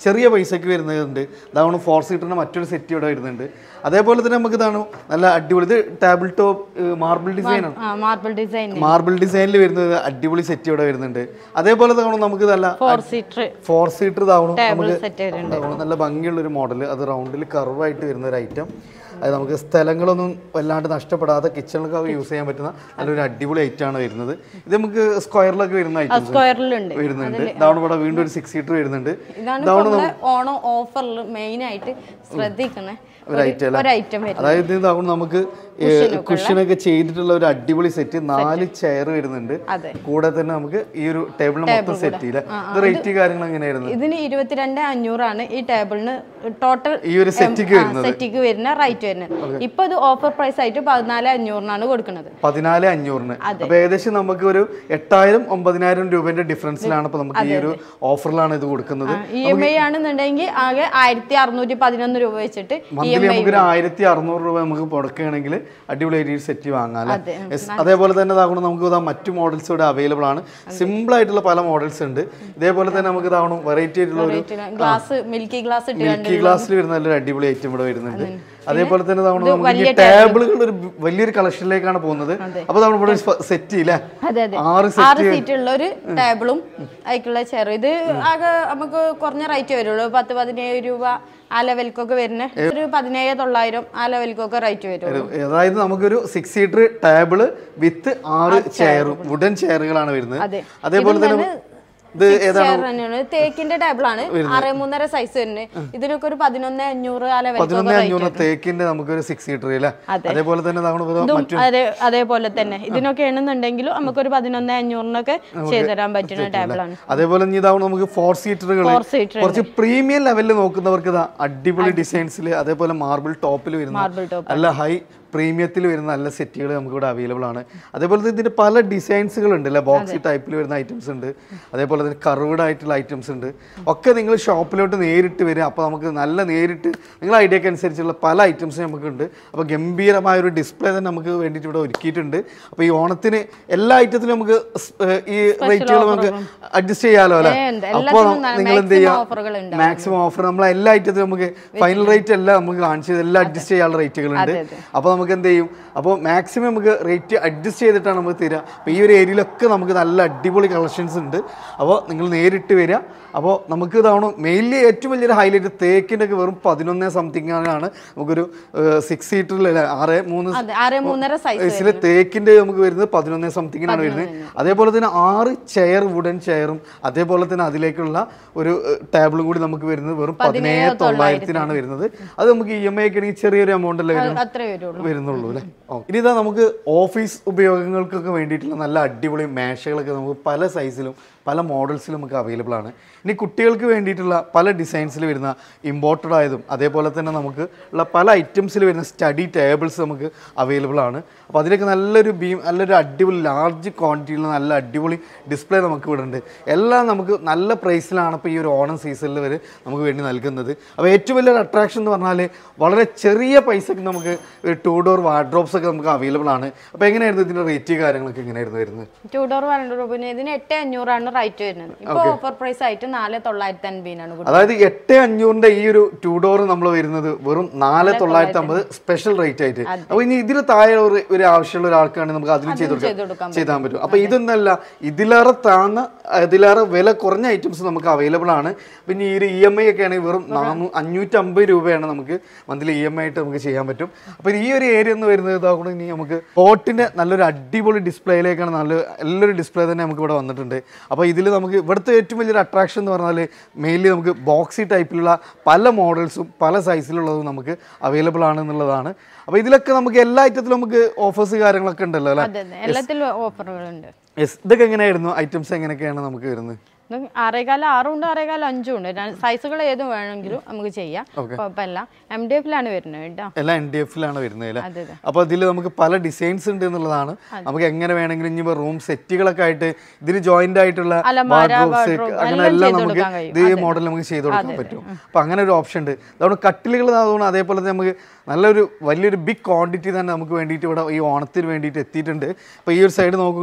ചെറിയ പൈസയ്ക്ക് വരുന്നുണ്ട് ഇതാണ് ഫോർ സീറ്ററിൻ്റെ മറ്റൊരു സെറ്റ് ഇവിടെ വരുന്നുണ്ട് അതേപോലെ തന്നെ നമുക്ക് ഇതാണ് നല്ല അടിപൊളി ഇത് ടേബിൾ ടോപ്പ് മാർബിൾ ഡിസൈൻ ആണ് ആ മാർബിൾ ഡിസൈൻ മാർബിൾ ഡിസൈനിൽ വരുന്നത് അടിപൊളി സെറ്റ് ഇവിടെ വരുന്നുണ്ട് അതേപോലെ തന്നെ നമുക്ക് നല്ല ഫോർ സീറ്റർ ഫോർ സീറ്റർ ഇതാവണം ടേബിൾ സെറ്റ് വരുന്നുണ്ട് ഇതാവണം നല്ല ഭംഗിയുള്ള ഒരു മോഡൽ അത് റൗണ്ടിൽ കർവായിട്ട് വരുന്ന ഒരു ഐറ്റം അത് നമുക്ക് സ്ഥലങ്ങളൊന്നും വല്ലാണ്ട് നഷ്ടപ്പെടാതെ കിച്ചണിലൊക്കെ യൂസ് ചെയ്യാൻ പറ്റുന്ന നല്ലൊരു അടിപൊളി ഐറ്റം ആണ് വരുന്നത് ഇത് നമുക്ക് സ്ക്വയറിലൊക്കെ വരുന്ന ഐറ്റം സ്ക്വയറിലുണ്ട് വരുന്നുണ്ട് ഇതാണ് ഇവിടെ വീണ്ടും ഒരു സിക്സ് സീറ്റർ വരുന്നുണ്ട് ഇതാണ് ഇപ്പൊ നമ്മളെ ഓണം ഓഫറിൽ മെയിൻ ആയിട്ട് ശ്രദ്ധിക്കണേ ഒരു ഐറ്റം അല്ലേ ഒരു ഐറ്റം വരും അതായത് ഇതാവും നമുക്ക് കുഷനൊക്കെ ചെയ്തിട്ടുള്ള ഒരു അടിപൊളി സെറ്റ് നാല് ചെയർ വരുന്നുണ്ട് അതെ കൂടെ തന്നെ നമുക്ക് ഈ ഒരു ടേബിൾ മൊത്തം സെറ്റ് ഇല്ല ഇത് റേറ്റ് കാര്യങ്ങൾ എങ്ങനെയായിരുന്നു ഇതിന് ഇരുപത്തിരണ്ട് അഞ്ഞൂറാണ് ഈ ടേബിളിന് ടോട്ടൽ ഈ ഒരു സെറ്റിക്ക് വരുന്നത് സെറ്റിക്ക് വരുന്ന റേറ്റ് വരുന്നത് ഇപ്പൊ ഇത് ഓഫർ പ്രൈസ് ആയിട്ട് പതിനാല് അഞ്ഞൂറിനാണ് കൊടുക്കുന്നത് പതിനാല് അഞ്ഞൂറിന് അപ്പൊ ഏകദേശം നമുക്ക് ഒരു എട്ടായിരം ഒമ്പതിനായിരം രൂപന്റെ ഡിഫറൻസിലാണ് ഇപ്പൊ നമുക്ക് ഈ ഒരു ഓഫറിലാണ് ഇത് കൊടുക്കുന്നത് ഇ എം ഐ ആണെന്നുണ്ടെങ്കിൽ ആകെ ആയിരത്തി അറുന്നൂറ്റി പതിനൊന്ന് രൂപ വെച്ചിട്ട് മന്ത്ലി നമുക്ക് ഒരു ആയിരത്തി അറുന്നൂറ് രൂപ നമുക്ക് മുടക്കുകയാണെങ്കിൽ അടിപൊളിയായിട്ട് ഈ സെറ്റ് വാങ്ങാം അല്ലേ? Yes. അതേപോലെ തന്നെ ഇതാകണം നമുക്ക് ഇതാ മറ്റു മോഡൽസ് ഇവിടെ അവൈലബിൾ ആണ് സിമ്പിൾ ആയിട്ടുള്ള പല മോഡൽസ് ഉണ്ട് ഇതേപോലെ തന്നെ നമുക്ക് ഇതാവണം വെറൈറ്റി ആയിട്ടുള്ള ഒരു ഗ്ലാസ് മിൽക്കി ഗ്ലാസ് ഇട്ട് മിൽക്കി ഗ്ലാസ്സിൽ വരുന്ന നല്ലൊരു അടിപൊളി ഐറ്റം ഇവിടെ വരുന്നുണ്ട് അതേപോലെ തന്നെ ഇതാവണം നമുക്ക് ഈ ടേബിളുകൾ ഒരു വലിയൊരു കളക്ഷനിലേക്കാണ് പോകുന്നത് അപ്പൊ നമ്മൾ ഇവിടെ സെറ്റ് ഇല്ലേ അതെ അതെ ആറ് ആറ് സീറ്റ് ഉള്ള ഒരു ടേബിളും അതിക്കുള്ള ചെയർ ഇത് ആകെ നമുക്ക് കുറഞ്ഞ റേറ്റ് വരുള്ളൂ പത്ത് പതിനേഴ് രൂപ ആ ലെവലിക്കൊക്കെ വരുന്ന ഒരു പതിനേഴ് തൊള്ളായിരം ആ ലെവലിക്കൊക്കെ റേറ്റ് വരും അതായത് നമുക്കൊരു സിക്സ് സീറ്റർ ടേബിള് വിത്ത് ആറ് ചെയറും വുഡൻ ചെയറുകളാണ് വരുന്നത് അതെ. അതേപോലെ തന്നെ ഇത് ഏതാണ് ചെയർ തന്നെയാണ് തേക്കിന്റെ ടേബിളാണ് ആറ് മൂന്നര സൈസ് വരുന്നത് ഇതിനൊക്കെ ഒരു പതിനൊന്ന് അഞ്ഞൂറ് ആ ലെവലിക്കൊക്കെ പതിനൊന്ന് അഞ്ഞൂറ് തേക്കിന്റെ നമുക്കൊരു സിക്സ് സീറ്റർ അല്ലേ അതേപോലെ തന്നെ നമ്മൾ ഇതും അതെ അതേപോലെ തന്നെ ഇതിനൊക്കെ ആണെന്നുണ്ടെങ്കിലും നമുക്കൊരു പതിനൊന്ന് അഞ്ഞൂറിനൊക്കെ ചെയ്തുതരാൻ പറ്റുന്ന ടേബിളാണ് അതേപോലെ ഇനി ഇതാവണം നമുക്ക് ഫോർ സീറ്ററുകൾ ഫോർ സീറ്റർ കുറച്ച് പ്രീമിയം ലെവലിൽ നോക്കുന്നവർക്ക് ഇതാ അടിപൊളി ഡിസൈൻസിൽ അതേപോലെ മാർബിൾ ടോപ്പിൽ വരുന്ന മാർബിൾ ടോപ്പ് നല്ല ഹൈ പ്രീമിയത്തിൽ വരുന്ന നല്ല സെറ്റുകൾ നമുക്ക് ഇവിടെ അവൈലബിൾ ആണ് അതേപോലെ തന്നെ ഇതിന്റെ പല ഡിസൈൻസുകൾ ഉണ്ട് അല്ലേ ബോക്സി ടൈപ്പിൽ വരുന്ന ഐറ്റംസ് ഉണ്ട് അതേപോലെ തന്നെ കർവ്ഡ് ആയിട്ടുള്ള ഐറ്റംസ് ഉണ്ട് ഒക്കെ നിങ്ങൾ ഷോപ്പിലോട്ട് നേരിട്ട് വരിക അപ്പോൾ നമുക്ക് നല്ല നേരിട്ട് നിങ്ങളുടെ ഐഡിയക്ക് അനുസരിച്ചുള്ള പല ഐറ്റംസും നമുക്കുണ്ട് അപ്പോൾ ഗംഭീരമായ ഒരു ഡിസ്പ്ലേ തന്നെ നമുക്ക് വേണ്ടിയിട്ട് ഇവിടെ ഒരുക്കിയിട്ടുണ്ട് അപ്പോൾ ഈ ഓണത്തിന് എല്ലാ ഐറ്റത്തിലും നമുക്ക് സ്- ഏർ ഈ റേറ്റുകൾ നമുക്ക് അഡ്ജസ്റ്റ് ചെയ്യാലോ അല്ലേ ഏ, ഉണ്ട്. അപ്പോൾ എല്ലാത്തിനും നല്ല നിങ്ങൾ എന്ത് maximum ചെയ്യാം ഓഫറുകൾ ഉണ്ട് മാക്സിമം ഓഫർ നമ്മൾ എല്ലാ ഐറ്റത്തിലും നമുക്ക് ഫൈനൽ റേറ്റ് എല്ലാം നമുക്ക് കാണിച്ചു തരും. എല്ലാം അഡ്ജസ്റ്റ് ചെയ്യാനുള്ള റേറ്റുകളുണ്ട് അതെ, അതെ. അപ്പോൾ നമുക്ക് എന്ത് ചെയ്യും അപ്പോൾ മാക്സിമം നമുക്ക് റേറ്റ് അഡ്ജസ്റ്റ് ചെയ്തിട്ടാണ് നമുക്ക് തരിക അപ്പോൾ ഈ ഒരു ഏരിയയിലൊക്കെ നമുക്ക് നല്ല അടിപൊളി കളക്ഷൻസ് ഉണ്ട് അപ്പോൾ നിങ്ങൾ നേരിട്ട് വരിക അപ്പോൾ നമുക്ക് ഇതാണ് മെയിൻലി ഏറ്റവും വലിയൊരു ഹൈലൈറ്റ് തേക്കിൻ്റെ ഒക്കെ വെറും പതിനൊന്നേ സംതിങ് ആണ് നമുക്കൊരു സിക്സ് സീറ്ററിൽ ആറ് മൂന്ന് അതെ ആറ് മൂന്നര സൈസ് വയസ്സിൽ തേക്കിന്റെ നമുക്ക് വരുന്നത് പതിനൊന്നേ സംതിങ്ങിനാണ് വരുന്നത് അതേപോലെ തന്നെ ആറ് ചെയർ വുഡൻ ചെയറും അതേപോലെ തന്നെ അതിലേക്കുള്ള ഒരു ടേബിളും കൂടി നമുക്ക് വരുന്നത് വെറും പതിനേഴ് തൊള്ളായിരത്തിനാണ് വരുന്നത് അത് നമുക്ക് ഇ എം ഐ ഒക്കെ ആണെങ്കിൽ ചെറിയൊരു എമൗണ്ട് അല്ലേ വരുന്നത് അത്രേ വരുള്ളൂ വരുന്നുള്ളൂ അല്ലേ ഇനി ഇതാ നമുക്ക് ഓഫീസ് ഉപയോഗങ്ങൾക്കൊക്കെ വേണ്ടിയിട്ടുള്ള നല്ല അടിപൊളി മേശകളൊക്കെ നമുക്ക് പല സൈസിലും പല മോഡൽസിലും നമുക്ക് അവൈലബിൾ ആണ് ഇനി കുട്ടികൾക്ക് വേണ്ടിയിട്ടുള്ള പല ഡിസൈൻസിൽ വരുന്ന ഇമ്പോർട്ടഡ് ആയതും അതേപോലെ തന്നെ നമുക്ക് ഉള്ള പല ഐറ്റംസിൽ വരുന്ന സ്റ്റഡി ടേബിൾസ് നമുക്ക് അവൈലബിൾ ആണ് അപ്പോൾ അതിലൊക്കെ നല്ലൊരു ബീം നല്ലൊരു അടിപൊളി ലാർജ് ക്വാണ്ടിറ്റിയുള്ള നല്ല അടിപൊളി ഡിസ്പ്ലേ നമുക്ക് ഇവിടെ ഉണ്ട് എല്ലാം നമുക്ക് നല്ല പ്രൈസിലാണ് ഇപ്പോൾ ഈ ഒരു ഓണം സീസണിൽ വരെ നമുക്ക് വേണ്ടി നൽകുന്നത് അപ്പോൾ ഏറ്റവും വലിയൊരു അട്രാക്ഷൻ എന്ന് പറഞ്ഞാൽ വളരെ ചെറിയ പൈസക്ക് നമുക്ക് ഒരു ടൂ ഡോർ വാർഡ്രോബ്സ് ഒക്കെ നമുക്ക് അവൈലബിൾ ആണ് അപ്പോൾ എങ്ങനെയായിരുന്നു ഇതിൻ്റെ റേറ്റ് കാര്യങ്ങളൊക്കെ എങ്ങനെയായിരുന്നു വരുന്നത് ടൂ ഡോർ പറഞ്ഞു രൂപന് ഇതിന് എട്ട് അഞ്ഞൂറാണ് റേറ്റ് വരുന്നത് ഇപ്പൊ ഓഫർ പ്രൈസ് ആയിട്ട് നാല് തൊള്ളായിരത്തി അൻപതിനാണ് കൊടുക്കുന്നത് അതായത് എട്ട് അഞ്ഞൂറിന്റെ ഈ ഒരു ടൂ ഡോർ നമ്മൾ വരുന്നത് വെറും നാല് തൊള്ളായിരത്തി അമ്പത് സ്പെഷ്യൽ റേറ്റ് ആയിട്ട് അപ്പൊ ഇനി ഇതിന് താഴെ ഒരു ഒരു ആവശ്യമുള്ള ഒരാൾക്കാണെങ്കിൽ നമുക്ക് അതിലും ചെയ്ത് ചെയ്ത് കൊടുക്കാം കൊടുക്കാൻ ചെയ്താൻ പറ്റും അപ്പൊ ഇതൊന്നല്ല ഇതിലേറെ താഴ്ന്ന ഇതിലേറെ വില കുറഞ്ഞ ഐറ്റംസ് നമുക്ക് അവൈലബിൾ ആണ് പിന്നെ ഈ ഒരു ഇ എം ഐ ഒക്കെ ആണെങ്കിൽ വെറും നാനൂ അഞ്ഞൂറ്റമ്പത് രൂപയാണ് നമുക്ക് മന്ത്ലി ഇ എം ഐ ആയിട്ട് നമുക്ക് ചെയ്യാൻ പറ്റും അപ്പൊ ഈ ഒരു ഏരിയ എന്ന് വരുന്നത് ഇതാകൊണ്ട് ഇനി നമുക്ക് ബോട്ടിന്റെ നല്ലൊരു അടിപൊളി ഡിസ്പ്ലേയിലേക്കാണ് നല്ല നല്ലൊരു ഡിസ്പ്ലേ തന്നെ നമുക്ക് ഇവിടെ വന്നിട്ടുണ്ട് അപ്പോൾ ഇതിൽ നമുക്ക് ഇവിടുത്തെ ഏറ്റവും വലിയൊരു അട്രാക്ഷൻ എന്ന് പറഞ്ഞാൽ മെയിൻലി നമുക്ക് ബോക്സി ടൈപ്പിലുള്ള പല മോഡൽസും പല സൈസിലുള്ളതും നമുക്ക് അവൈലബിൾ ആണ് എന്നുള്ളതാണ് അപ്പോൾ ഇതിലൊക്കെ നമുക്ക് എല്ലാ ഐറ്റത്തിലും നമുക്ക് ഓഫേഴ്സ് കാര്യങ്ങളൊക്കെ ഉണ്ടല്ലോ അല്ലേ അതെ അതെ എല്ലാത്തിലും ഓഫറുകളുണ്ട് യെസ് ഇതൊക്കെ എങ്ങനെയായിരുന്നു ഐറ്റംസ് എങ്ങനെയൊക്കെയാണ് നമുക്ക് വരുന്നത് ഇത് ആറേകാലം ആറും ഉണ്ട് ആറേകാലം അഞ്ചും ഉണ്ട് ര- സൈസുകൾ ഏതും വേണമെങ്കിലും നമുക്ക് ചെയ്യാം കുഴപ്പമില്ല എം ഡി എഫിലാണ് വരുന്നത് കേട്ടോ എല്ലാം എൻ ഡി എഫിലാണ് വരുന്നത് അല്ലേ അതെ അതെ അപ്പോൾ ഇതിൽ നമുക്ക് പല ഡിസൈൻസ് ഉണ്ട് എന്നുള്ളതാണ് നമുക്ക് എങ്ങനെ വേണമെങ്കിലും ഇനി റൂം സെറ്റുകളൊക്കെ ആയിട്ട് ഇതിന് ജോയിന്റ് ആയിട്ടുള്ള അലമാര, വാർഡ്രോബ്സ് wardrobe അങ്ങനെ എല്ലാം എല്ലാം ചെയ്ത് നമുക്ക് കൊടുക്കാൻ കഴിയും. ഇതേ മോഡൽ നമുക്ക് ചെയ്ത് കൊടുക്കാൻ പറ്റും അപ്പോൾ അങ്ങനെ ഒരു ഓപ്ഷൻ ഉണ്ട് അതുകൊണ്ട് കട്ടിലുകൾ അതുകൊണ്ട് അതേപോലെ തന്നെ നമുക്ക് നല്ലൊരു വലിയൊരു ബിഗ് ക്വാണ്ടിറ്റി തന്നെ നമുക്ക് വേണ്ടിയിട്ട് ഇവിടെ ഈ ഓണത്തിന് വേണ്ടിയിട്ട് എത്തിയിട്ടുണ്ട് അപ്പോൾ ഈ ഒരു സൈഡ് നോക്കുമ്പോൾ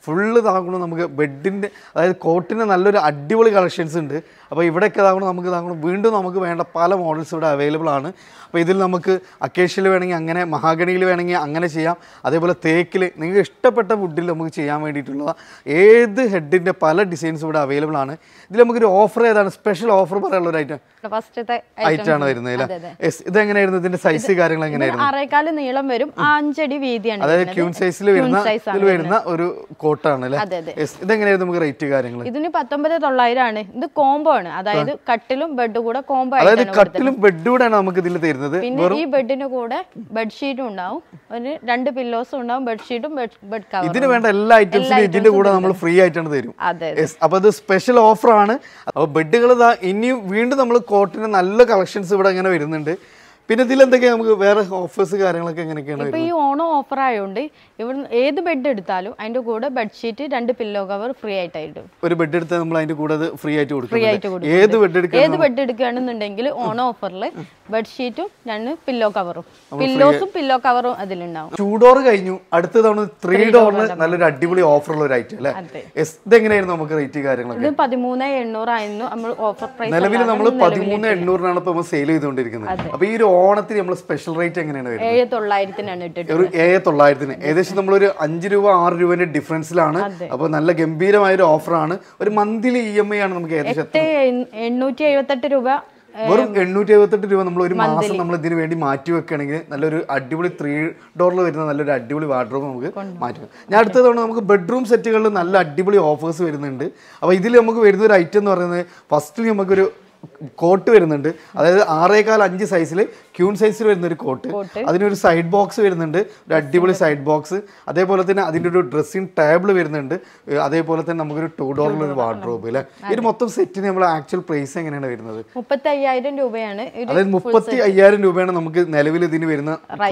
ഫുള്ള് താങ്കളും നമുക്ക് ബെഡിൻ്റെ അതായത് കോട്ടിൻ്റെ നല്ലൊരു അടിപൊളി കളക്ഷൻസ് ഉണ്ട് അപ്പോൾ ഇവിടെയൊക്കെ താങ്കളും നമുക്ക് താങ്കളും വീണ്ടും നമുക്ക് വേണ്ട പല മോഡൽസ് ഇവിടെ അവൈലബിൾ ആണ് അപ്പോൾ ഇതിൽ നമുക്ക് അക്കേഷ്യയിൽ വേണമെങ്കിൽ അങ്ങനെ മഹാഗണിയിൽ വേണമെങ്കിൽ അങ്ങനെ ചെയ്യാം അതേപോലെ തേക്കിൽ നിങ്ങൾക്ക് ഇഷ്ടപ്പെട്ട വുഡിൽ നമുക്ക് ചെയ്യാൻ വേണ്ടിയിട്ടുള്ള ഏത് ഹെഡിൻ്റെ പല ഡിസൈൻസ് ഇവിടെ അവൈലബിൾ ആണ് ഇതിൽ നമുക്കൊരു ഓഫർ ഏതാണ് സ്പെഷ്യൽ ഓഫർ പറയാനുള്ള ഒരു ഐറ്റം ഫസ്റ്റത്തെ ഐറ്റം ആണ് വരുന്നത് അല്ലേ യെസ് ഇതെങ്ങനെയായിരുന്നു ഇതിൻ്റെ സൈസ് കാര്യങ്ങൾ എങ്ങനെയായിരുന്നു അറേക്കാല് നീളം വരും ആ അഞ്ചടി വീതിയാണ് അതായത് വരുന്നത്. ക്യൂൺ സൈസിൽ വരുന്ന size ആണ് ഇതിൽ വരുന്ന ഒരു കോട്ടാണ് അല്ലേ അതെ അതെ യെസ് ഇതെങ്ങനെയായിരുന്നു നമുക്ക് റേറ്റ് കാര്യങ്ങൾ ഇതിന് പത്തൊമ്പത് തൊള്ളായിരം ആണ് ഇത് കോംബോ ആണ് അതായത് കട്ടിലും ബെഡും കൂടെ കോംബോ അതായത് ആയിട്ടാണ് കട്ടിലും ബെഡും കൂടെയാണ് നമുക്ക് ഇതിൽ തരുന്നത് പിന്നെ ഈ ബെഡിന് കൂടെ ബെഡ്ഷീറ്റും ഉണ്ടാവും ഒരു രണ്ട് പില്ലോസും ഉണ്ടാവും ബെഡ്ഷീറ്റും ബെഡ് കവർ ഇതിന് വേണ്ട എല്ലാ ഐറ്റംസിനും ഇതിന്റെ കൂടെ നമ്മൾ ഫ്രീ ആയിട്ടാണ് തരും അതെ യെസ് അപ്പോൾ ഇത് സ്പെഷ്യൽ ഓഫറാണ് അപ്പോൾ ബെഡുകൾ ഇതാ ഇനിയും വീണ്ടും നമ്മൾ കോട്ടിന് നല്ല കളക്ഷൻസ് ഇവിടെ ഇങ്ങനെ വരുന്നുണ്ട് പിന്നെ ഇതിൽ എന്തൊക്കെയാണ് നമുക്ക് വേറെ ഓഫേഴ്സ് കാര്യങ്ങളൊക്കെ എങ്ങനെയൊക്കെയാണ് ഇപ്പൊ ഈ ഓണം ഓഫർ ആയതുകൊണ്ട് ഇവിടെ ഏത് ബെഡ് എടുത്താലും അതിന്റെ കൂടെ ബെഡ്ഷീറ്റ് രണ്ട് പില്ലോ കവർ ഫ്രീ ആയിട്ടായിട്ട് ഒരു ബെഡ് എടുത്താൽ നമ്മൾ അതിന്റെ കൂടെ അത് ഫ്രീ ആയിട്ട് ഫ്രീ ആയിട്ട് കൊടുക്കും കൊടുക്കും ഏത് ബെഡ് എടുക്കുക ഏത് ബെഡ് എടുക്കുകയാണെന്നുണ്ടെങ്കിൽ ഓണം ഓഫറിൽ ബെഡ്ഷീറ്റും രണ്ട് പില്ലോ കവറും പില്ലോസും പില്ലോ കവറും അതിലുണ്ടാവും ടൂ ഡോർ കഴിഞ്ഞു അടുത്ത തവണ ത്രീ ഡോറിന് നല്ലൊരു അടിപൊളി ഓഫർ ഉള്ള ഒരു ഐറ്റം അല്ലേ അതെ യെസ് ഇതെങ്ങനെയായിരുന്നു നമുക്ക് റേറ്റ് കാര്യങ്ങളൊക്കെ ഇത് പതിമൂന്ന് എണ്ണൂറായിരുന്നു നമ്മൾ ഓഫർ പ്രൈസ് നിലവിൽ നമ്മൾ പതിമൂന്ന് എണ്ണൂറിനാണ് ഇപ്പൊ നമ്മൾ സെയിൽ ചെയ്തുകൊണ്ടിരിക്കുന്നത് അപ്പൊ ഈ ഒരു ഓണത്തിന് നമ്മൾ സ്പെഷ്യൽ റേറ്റ് എങ്ങനെയാണ് വരുന്നത് ഏഴ് തൊള്ളായിരത്തിനാണ് ഇട്ടിട്ട് ഒരു ഏ തൊള്ളായിരത്തിന് ഏകദേശം നമ്മളൊരു അഞ്ച് രൂപ ആറ് രൂപന്റെ ഡിഫറൻസിലാണ് അപ്പോൾ നല്ല ഗംഭീരമായ ഒരു ഓഫറാണ് ഒരു മന്ത്ലി ഇ എം ഐ ആണ് നമുക്ക് ഏകദേശം എട്ട് എൺ- എണ്ണൂറ്റി എഴുപത്തെട്ട് രൂപ വെറും എണ്ണൂറ്റി എഴുപത്തെട്ട് രൂപ നമ്മൾ ഒരു മാസം നമ്മൾ ഇതിന് വേണ്ടി മാറ്റി വെക്കുകയാണെങ്കിൽ നല്ലൊരു അടിപൊളി ത്രീ ഡോറിൽ വരുന്ന നല്ലൊരു അടിപൊളി വാർഡ്രോബ് നമുക്ക് മാറ്റി വെക്കാം ഞാൻ അടുത്ത തവണ നമുക്ക് ബെഡ്റൂം സെറ്റുകളിൽ നല്ല അടിപൊളി ഓഫേഴ്സ് വരുന്നുണ്ട് അപ്പോൾ ഇതിൽ നമുക്ക് വരുന്ന ഒരു ഐറ്റം എന്ന് പറയുന്നത് ഫസ്റ്റിൽ നമുക്കൊരു കോട്ട് വരുന്നുണ്ട് അതായത് ആറേകാൽ അഞ്ച് സൈസിൽ ക്യൂൺ സൈസിൽ വരുന്ന ഒരു കോട്ട് അതിനൊരു സൈഡ് ബോക്സ് വരുന്നുണ്ട് ഒരു അടിപൊളി സൈഡ് ബോക്സ് അതേപോലെ തന്നെ അതിൻ്റെ ഒരു ഡ്രസ്സിംഗ് ടേബിൾ വരുന്നുണ്ട് ഏഹ് അതേപോലെ തന്നെ നമുക്കൊരു ടൂ ഡോറിൽ ഒരു വാർഡ്രോബ് അല്ലേ ഇത് മൊത്തം സെറ്റിന് നമ്മൾ ആക്ച്വൽ പ്രൈസ് എങ്ങനെയാണ് വരുന്നത് മുപ്പത്തി അയ്യായിരം രൂപയാണ് ഒരു അതായത് മുപ്പത്തി അയ്യായിരം രൂപയാണ് നമുക്ക് നിലവിൽ ഇതിന് വരുന്ന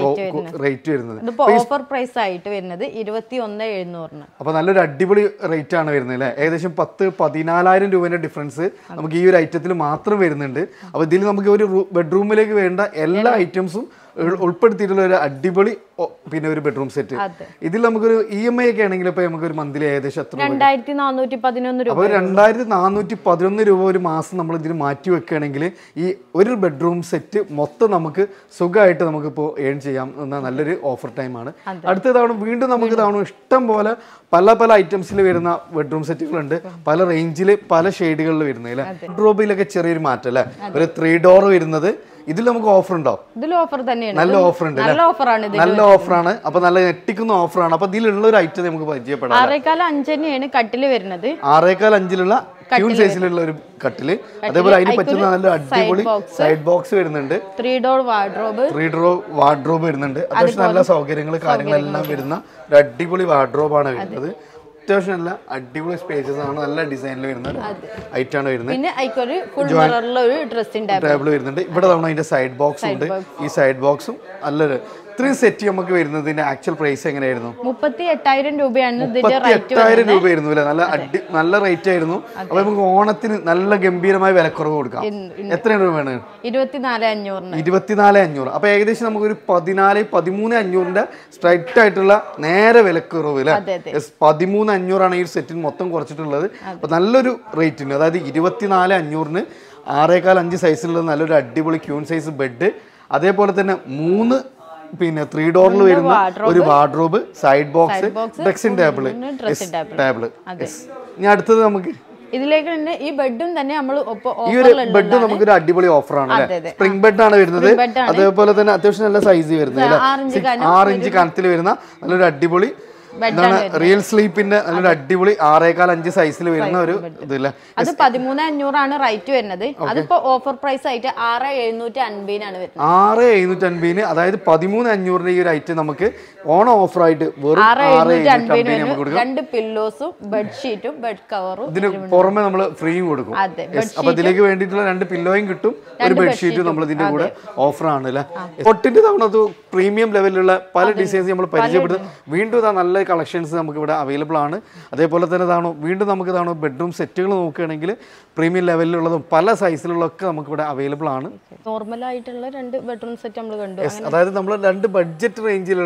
റേറ്റ് വരുന്നത് ഇതിപ്പോ ഓഫർ പ്രൈസ് ആയിട്ട് വരുന്നത് ഇരുപത്തി ഒന്ന് എഴുന്നൂറിന് അപ്പോൾ നല്ലൊരു അടിപൊളി റേറ്റ് ആണ് വരുന്നത് അല്ലേ ഏകദേശം പത്ത് പതിനാലായിരം രൂപേൻ്റെ ഡിഫറൻസ് നമുക്ക് ഈ ഒരു ഐറ്റത്തിൽ മാത്രം വരുന്നുണ്ട് അപ്പോൾ ഇതിൽ നമുക്ക് ഒരു ബെഡ്റൂമിലേക്ക് വേണ്ട എല്ലാ ഐറ്റംസും ഉൾ- ഉൾപ്പെടുത്തിയിട്ടുള്ള ഒരു അടിപൊളി ഒ- പിന്നെ ഒരു ബെഡ്റൂം സെറ്റ് അതെ ഇതിൽ നമുക്കൊരു ഇ എം ഐ ഒക്കെ ആണെങ്കിൽ ഇപ്പോൾ നമുക്ക് ഒരു മന്ത്ലി ഏകദേശം എത്ര രൂപ രണ്ടായിരത്തി നാനൂറ്റി പതിനൊന്ന് രൂപ അപ്പോൾ രണ്ടായിരത്തി നാനൂറ്റി പതിനൊന്ന് രൂപ ഒരു മാസം നമ്മൾ ഇതിന് മാറ്റി വെക്കുകയാണെങ്കിൽ ഈ ഒരു ബെഡ്റൂം സെറ്റ് മൊത്തം നമുക്ക് സുഖമായിട്ട് നമുക്കിപ്പോൾ ഏൺ ചെയ്യാം എന്ന നല്ലൊരു ഓഫർ ടൈമാണ് അടുത്ത തവണ വീണ്ടും നമുക്ക് തവണ ഇഷ്ടം പോലെ പല പല ഐറ്റംസിൽ വരുന്ന ബെഡ്റൂം സെറ്റുകളുണ്ട് പല റേഞ്ചിൽ പല ഷെയ്ഡുകളിൽ വരുന്നത് അല്ലേ ബെഡ്റൂമിലൊക്കെ ചെറിയൊരു മാറ്റം അല്ലേ ഒരു ത്രീ ഡോർ വരുന്നത് ഇതിൽ നമുക്ക് ഓഫർ ഉണ്ടോ ഇതിൽ ഓഫർ തന്നെയാണ് നല്ല ഓഫർ ഉണ്ട് നല്ല ഓഫറാണ് ഇത് നല്ല ഓഫറാണ് അപ്പൊ നല്ല ഞെട്ടിക്കുന്ന ഓഫറാണ് അപ്പൊ ഇതിലുള്ള ഒരു ഐറ്റം നമുക്ക് പരിചയപ്പെടാം ആറേക്കാല അഞ്ചന്നെയാണ് കട്ടില് വരുന്നത് ആറേക്കാൽ അഞ്ചിലുള്ള ക്യൂൺ സൈസിലുള്ള ഒരു കട്ടില് അതേപോലെ അതിന് പറ്റുന്ന നല്ല അടിപൊളി സൈഡ് ബോക്സ് വരുന്നുണ്ട് three door wardrobe three drawer wardrobe വരുന്നുണ്ട് അത്യാവശ്യം നല്ല സൗകര്യങ്ങൾ കാര്യങ്ങളെല്ലാം വരുന്ന ഒരു അടിപൊളി വാർഡ്രോബാണ് വരുന്നത് അത്യാവശ്യം നല്ല അടിപൊളി സ്പേസസ് ആണ് നല്ല ഡിസൈനിൽ വരുന്ന ഒരു ഐറ്റം ആണ് വരുന്നത് പിന്നെ അതിക്കൊരു ഫുൾ മിററിലുള്ള ഒരു ഡ്രസ്സിംഗ് ടൈപ്പ് ടേബിൾ വരുന്നുണ്ട് ഇവിടെ തവണ അതിന്റെ സൈഡ് ബോക്സ് ഉണ്ട് ഈ സൈഡ് ബോക്സും നല്ലൊരു ഇത്രയും സെറ്റ് നമുക്ക് വരുന്നതിന്റെ ആക്ച്വൽ പ്രൈസ് എങ്ങനെയായിരുന്നു മുപ്പത്തി എട്ടായിരം രൂപയാണ് ഇതിന്റെ മുപ്പത്തി റേറ്റ് എട്ടായിരം രൂപയായിരുന്നു അല്ലേ നല്ല അടി നല്ല റേറ്റ് ആയിരുന്നു അപ്പൊ നമുക്ക് ഓണത്തിന് നല്ല ഗംഭീരമായ വിലക്കുറവ് കൊടുക്കാം എത്ര രൂപയാണ് ഇരുപത്തിനാല് അഞ്ഞൂറിന് ഇരുപത്തിനാല് അഞ്ഞൂറ് അപ്പൊ ഏകദേശം നമുക്കൊരു പതിനാല് പതിമൂന്ന് അഞ്ഞൂറിന്റെ സ്ട്രൈറ്റ് ആയിട്ടുള്ള നേരെ വിലക്കുറവ് അല്ലേ അതെ അതെ Yes, പതിമൂന്ന് അഞ്ഞൂറാണ് ഈ സെറ്റിന് മൊത്തം കുറച്ചിട്ടുള്ളത് അപ്പൊ നല്ലൊരു റേറ്റിന് അതായത് ഇരുപത്തിനാല് അഞ്ഞൂറിന് ആറേകാൽ അഞ്ച് സൈസിലുള്ള നല്ലൊരു അടിപൊളി ക്യൂൺ സൈസ് ബെഡ് അതേപോലെ തന്നെ മൂന്ന് പിന്നെ ത്രീ ഡോറിൽ വരുന്ന ഒരു wardrobe side box dressing table dressing table table ഇനി അടുത്തത് നമുക്ക് ഇതിലേക്ക് തന്നെ ഈ ബെഡും തന്നെ നമ്മൾ ഈ ഒരു ബെഡ് നമുക്കൊരു അടിപൊളി ഓഫറാണ് അല്ലേ സ്പ്രിംഗ് ബെഡ് ആണ് വരുന്നത് bed അതേപോലെ തന്നെ അത്യാവശ്യം നല്ല സൈസ് വരുന്നത് അല്ലേ ആറിഞ്ച് Six- ആറ് ഇഞ്ച് കനത്തിൽ വരുന്ന നല്ലൊരു അടിപൊളി എന്താണ് റിയൽ സ്ലീപ്പിന്റെ നല്ലൊരു അടിപൊളി ആറേകാൽ അഞ്ച് സൈസിൽ വരുന്ന ഒരു ഇതില്ലേ അത് പതിമൂന്ന് അഞ്ഞൂറാണ് റേറ്റ് വരുന്നത് അതിപ്പോ ഓഫർ പ്രൈസ് ആയിട്ട് ആറ് എഴുന്നൂറ്റി അൻപതിനാണ് വരുന്നത് ആറ് എഴുന്നൂറ്റി അൻപതിന് അതായത് പതിമൂന്ന് അഞ്ഞൂറിന്റെ ഈ ഒരു ഐറ്റം നമുക്ക് ഓണം ഓഫറായിട്ട് വെറും ആറ് ആറ് എഴുന്നൂറ്റി എഴുന്നൂറ്റി അൻപതിന് അൻപതിന് നമുക്ക് കൊടുക്കാം രണ്ട് പില്ലോസും ബെഡ്ഷീറ്റും ബെഡ് കവറും ഇതിന് പുറമെ നമ്മൾ ഫ്രീയും കൊടുക്കും അതെ Yes, അപ്പൊ ഇതിലേക്ക് വേണ്ടിയിട്ടുള്ള രണ്ട് പില്ലോയും കിട്ടും ഒരു ബെഡ്ഷീറ്റും നമ്മൾ ഇതിന്റെ കൂടെ ഓഫർ ആണ് അല്ലേ പൊട്ടിന്റെ തവണ അത് പ്രീമിയം ലെവലിലുള്ള പല ഡിസൈൻസ് നമ്മൾ പരിചയപ്പെടുത്തും വീണ്ടും ഇതാ നല്ല കളക്ഷൻസ് നമുക്ക് ഇവിടെ അവൈലബിൾ ആണ് അതേപോലെ തന്നെ ഇതാണോ വീണ്ടും നമുക്ക് ഇതാണോ ബെഡ്റൂം സെറ്റുകൾ നോക്കുകയാണെങ്കിൽ പ്രീമിയം ലെവലിലുള്ളതും പല സൈസിലുള്ളതൊക്കെ നമുക്ക് ഇവിടെ അവൈലബിൾ ആണ് നോർമൽ ആയിട്ടുള്ള രണ്ട് ബെഡ്റൂം സെറ്റ് നമ്മൾ കണ്ടു Yes, അതായത് നമ്മൾ രണ്ട് ബഡ്ജറ്റ് റേഞ്ചിലുള്ള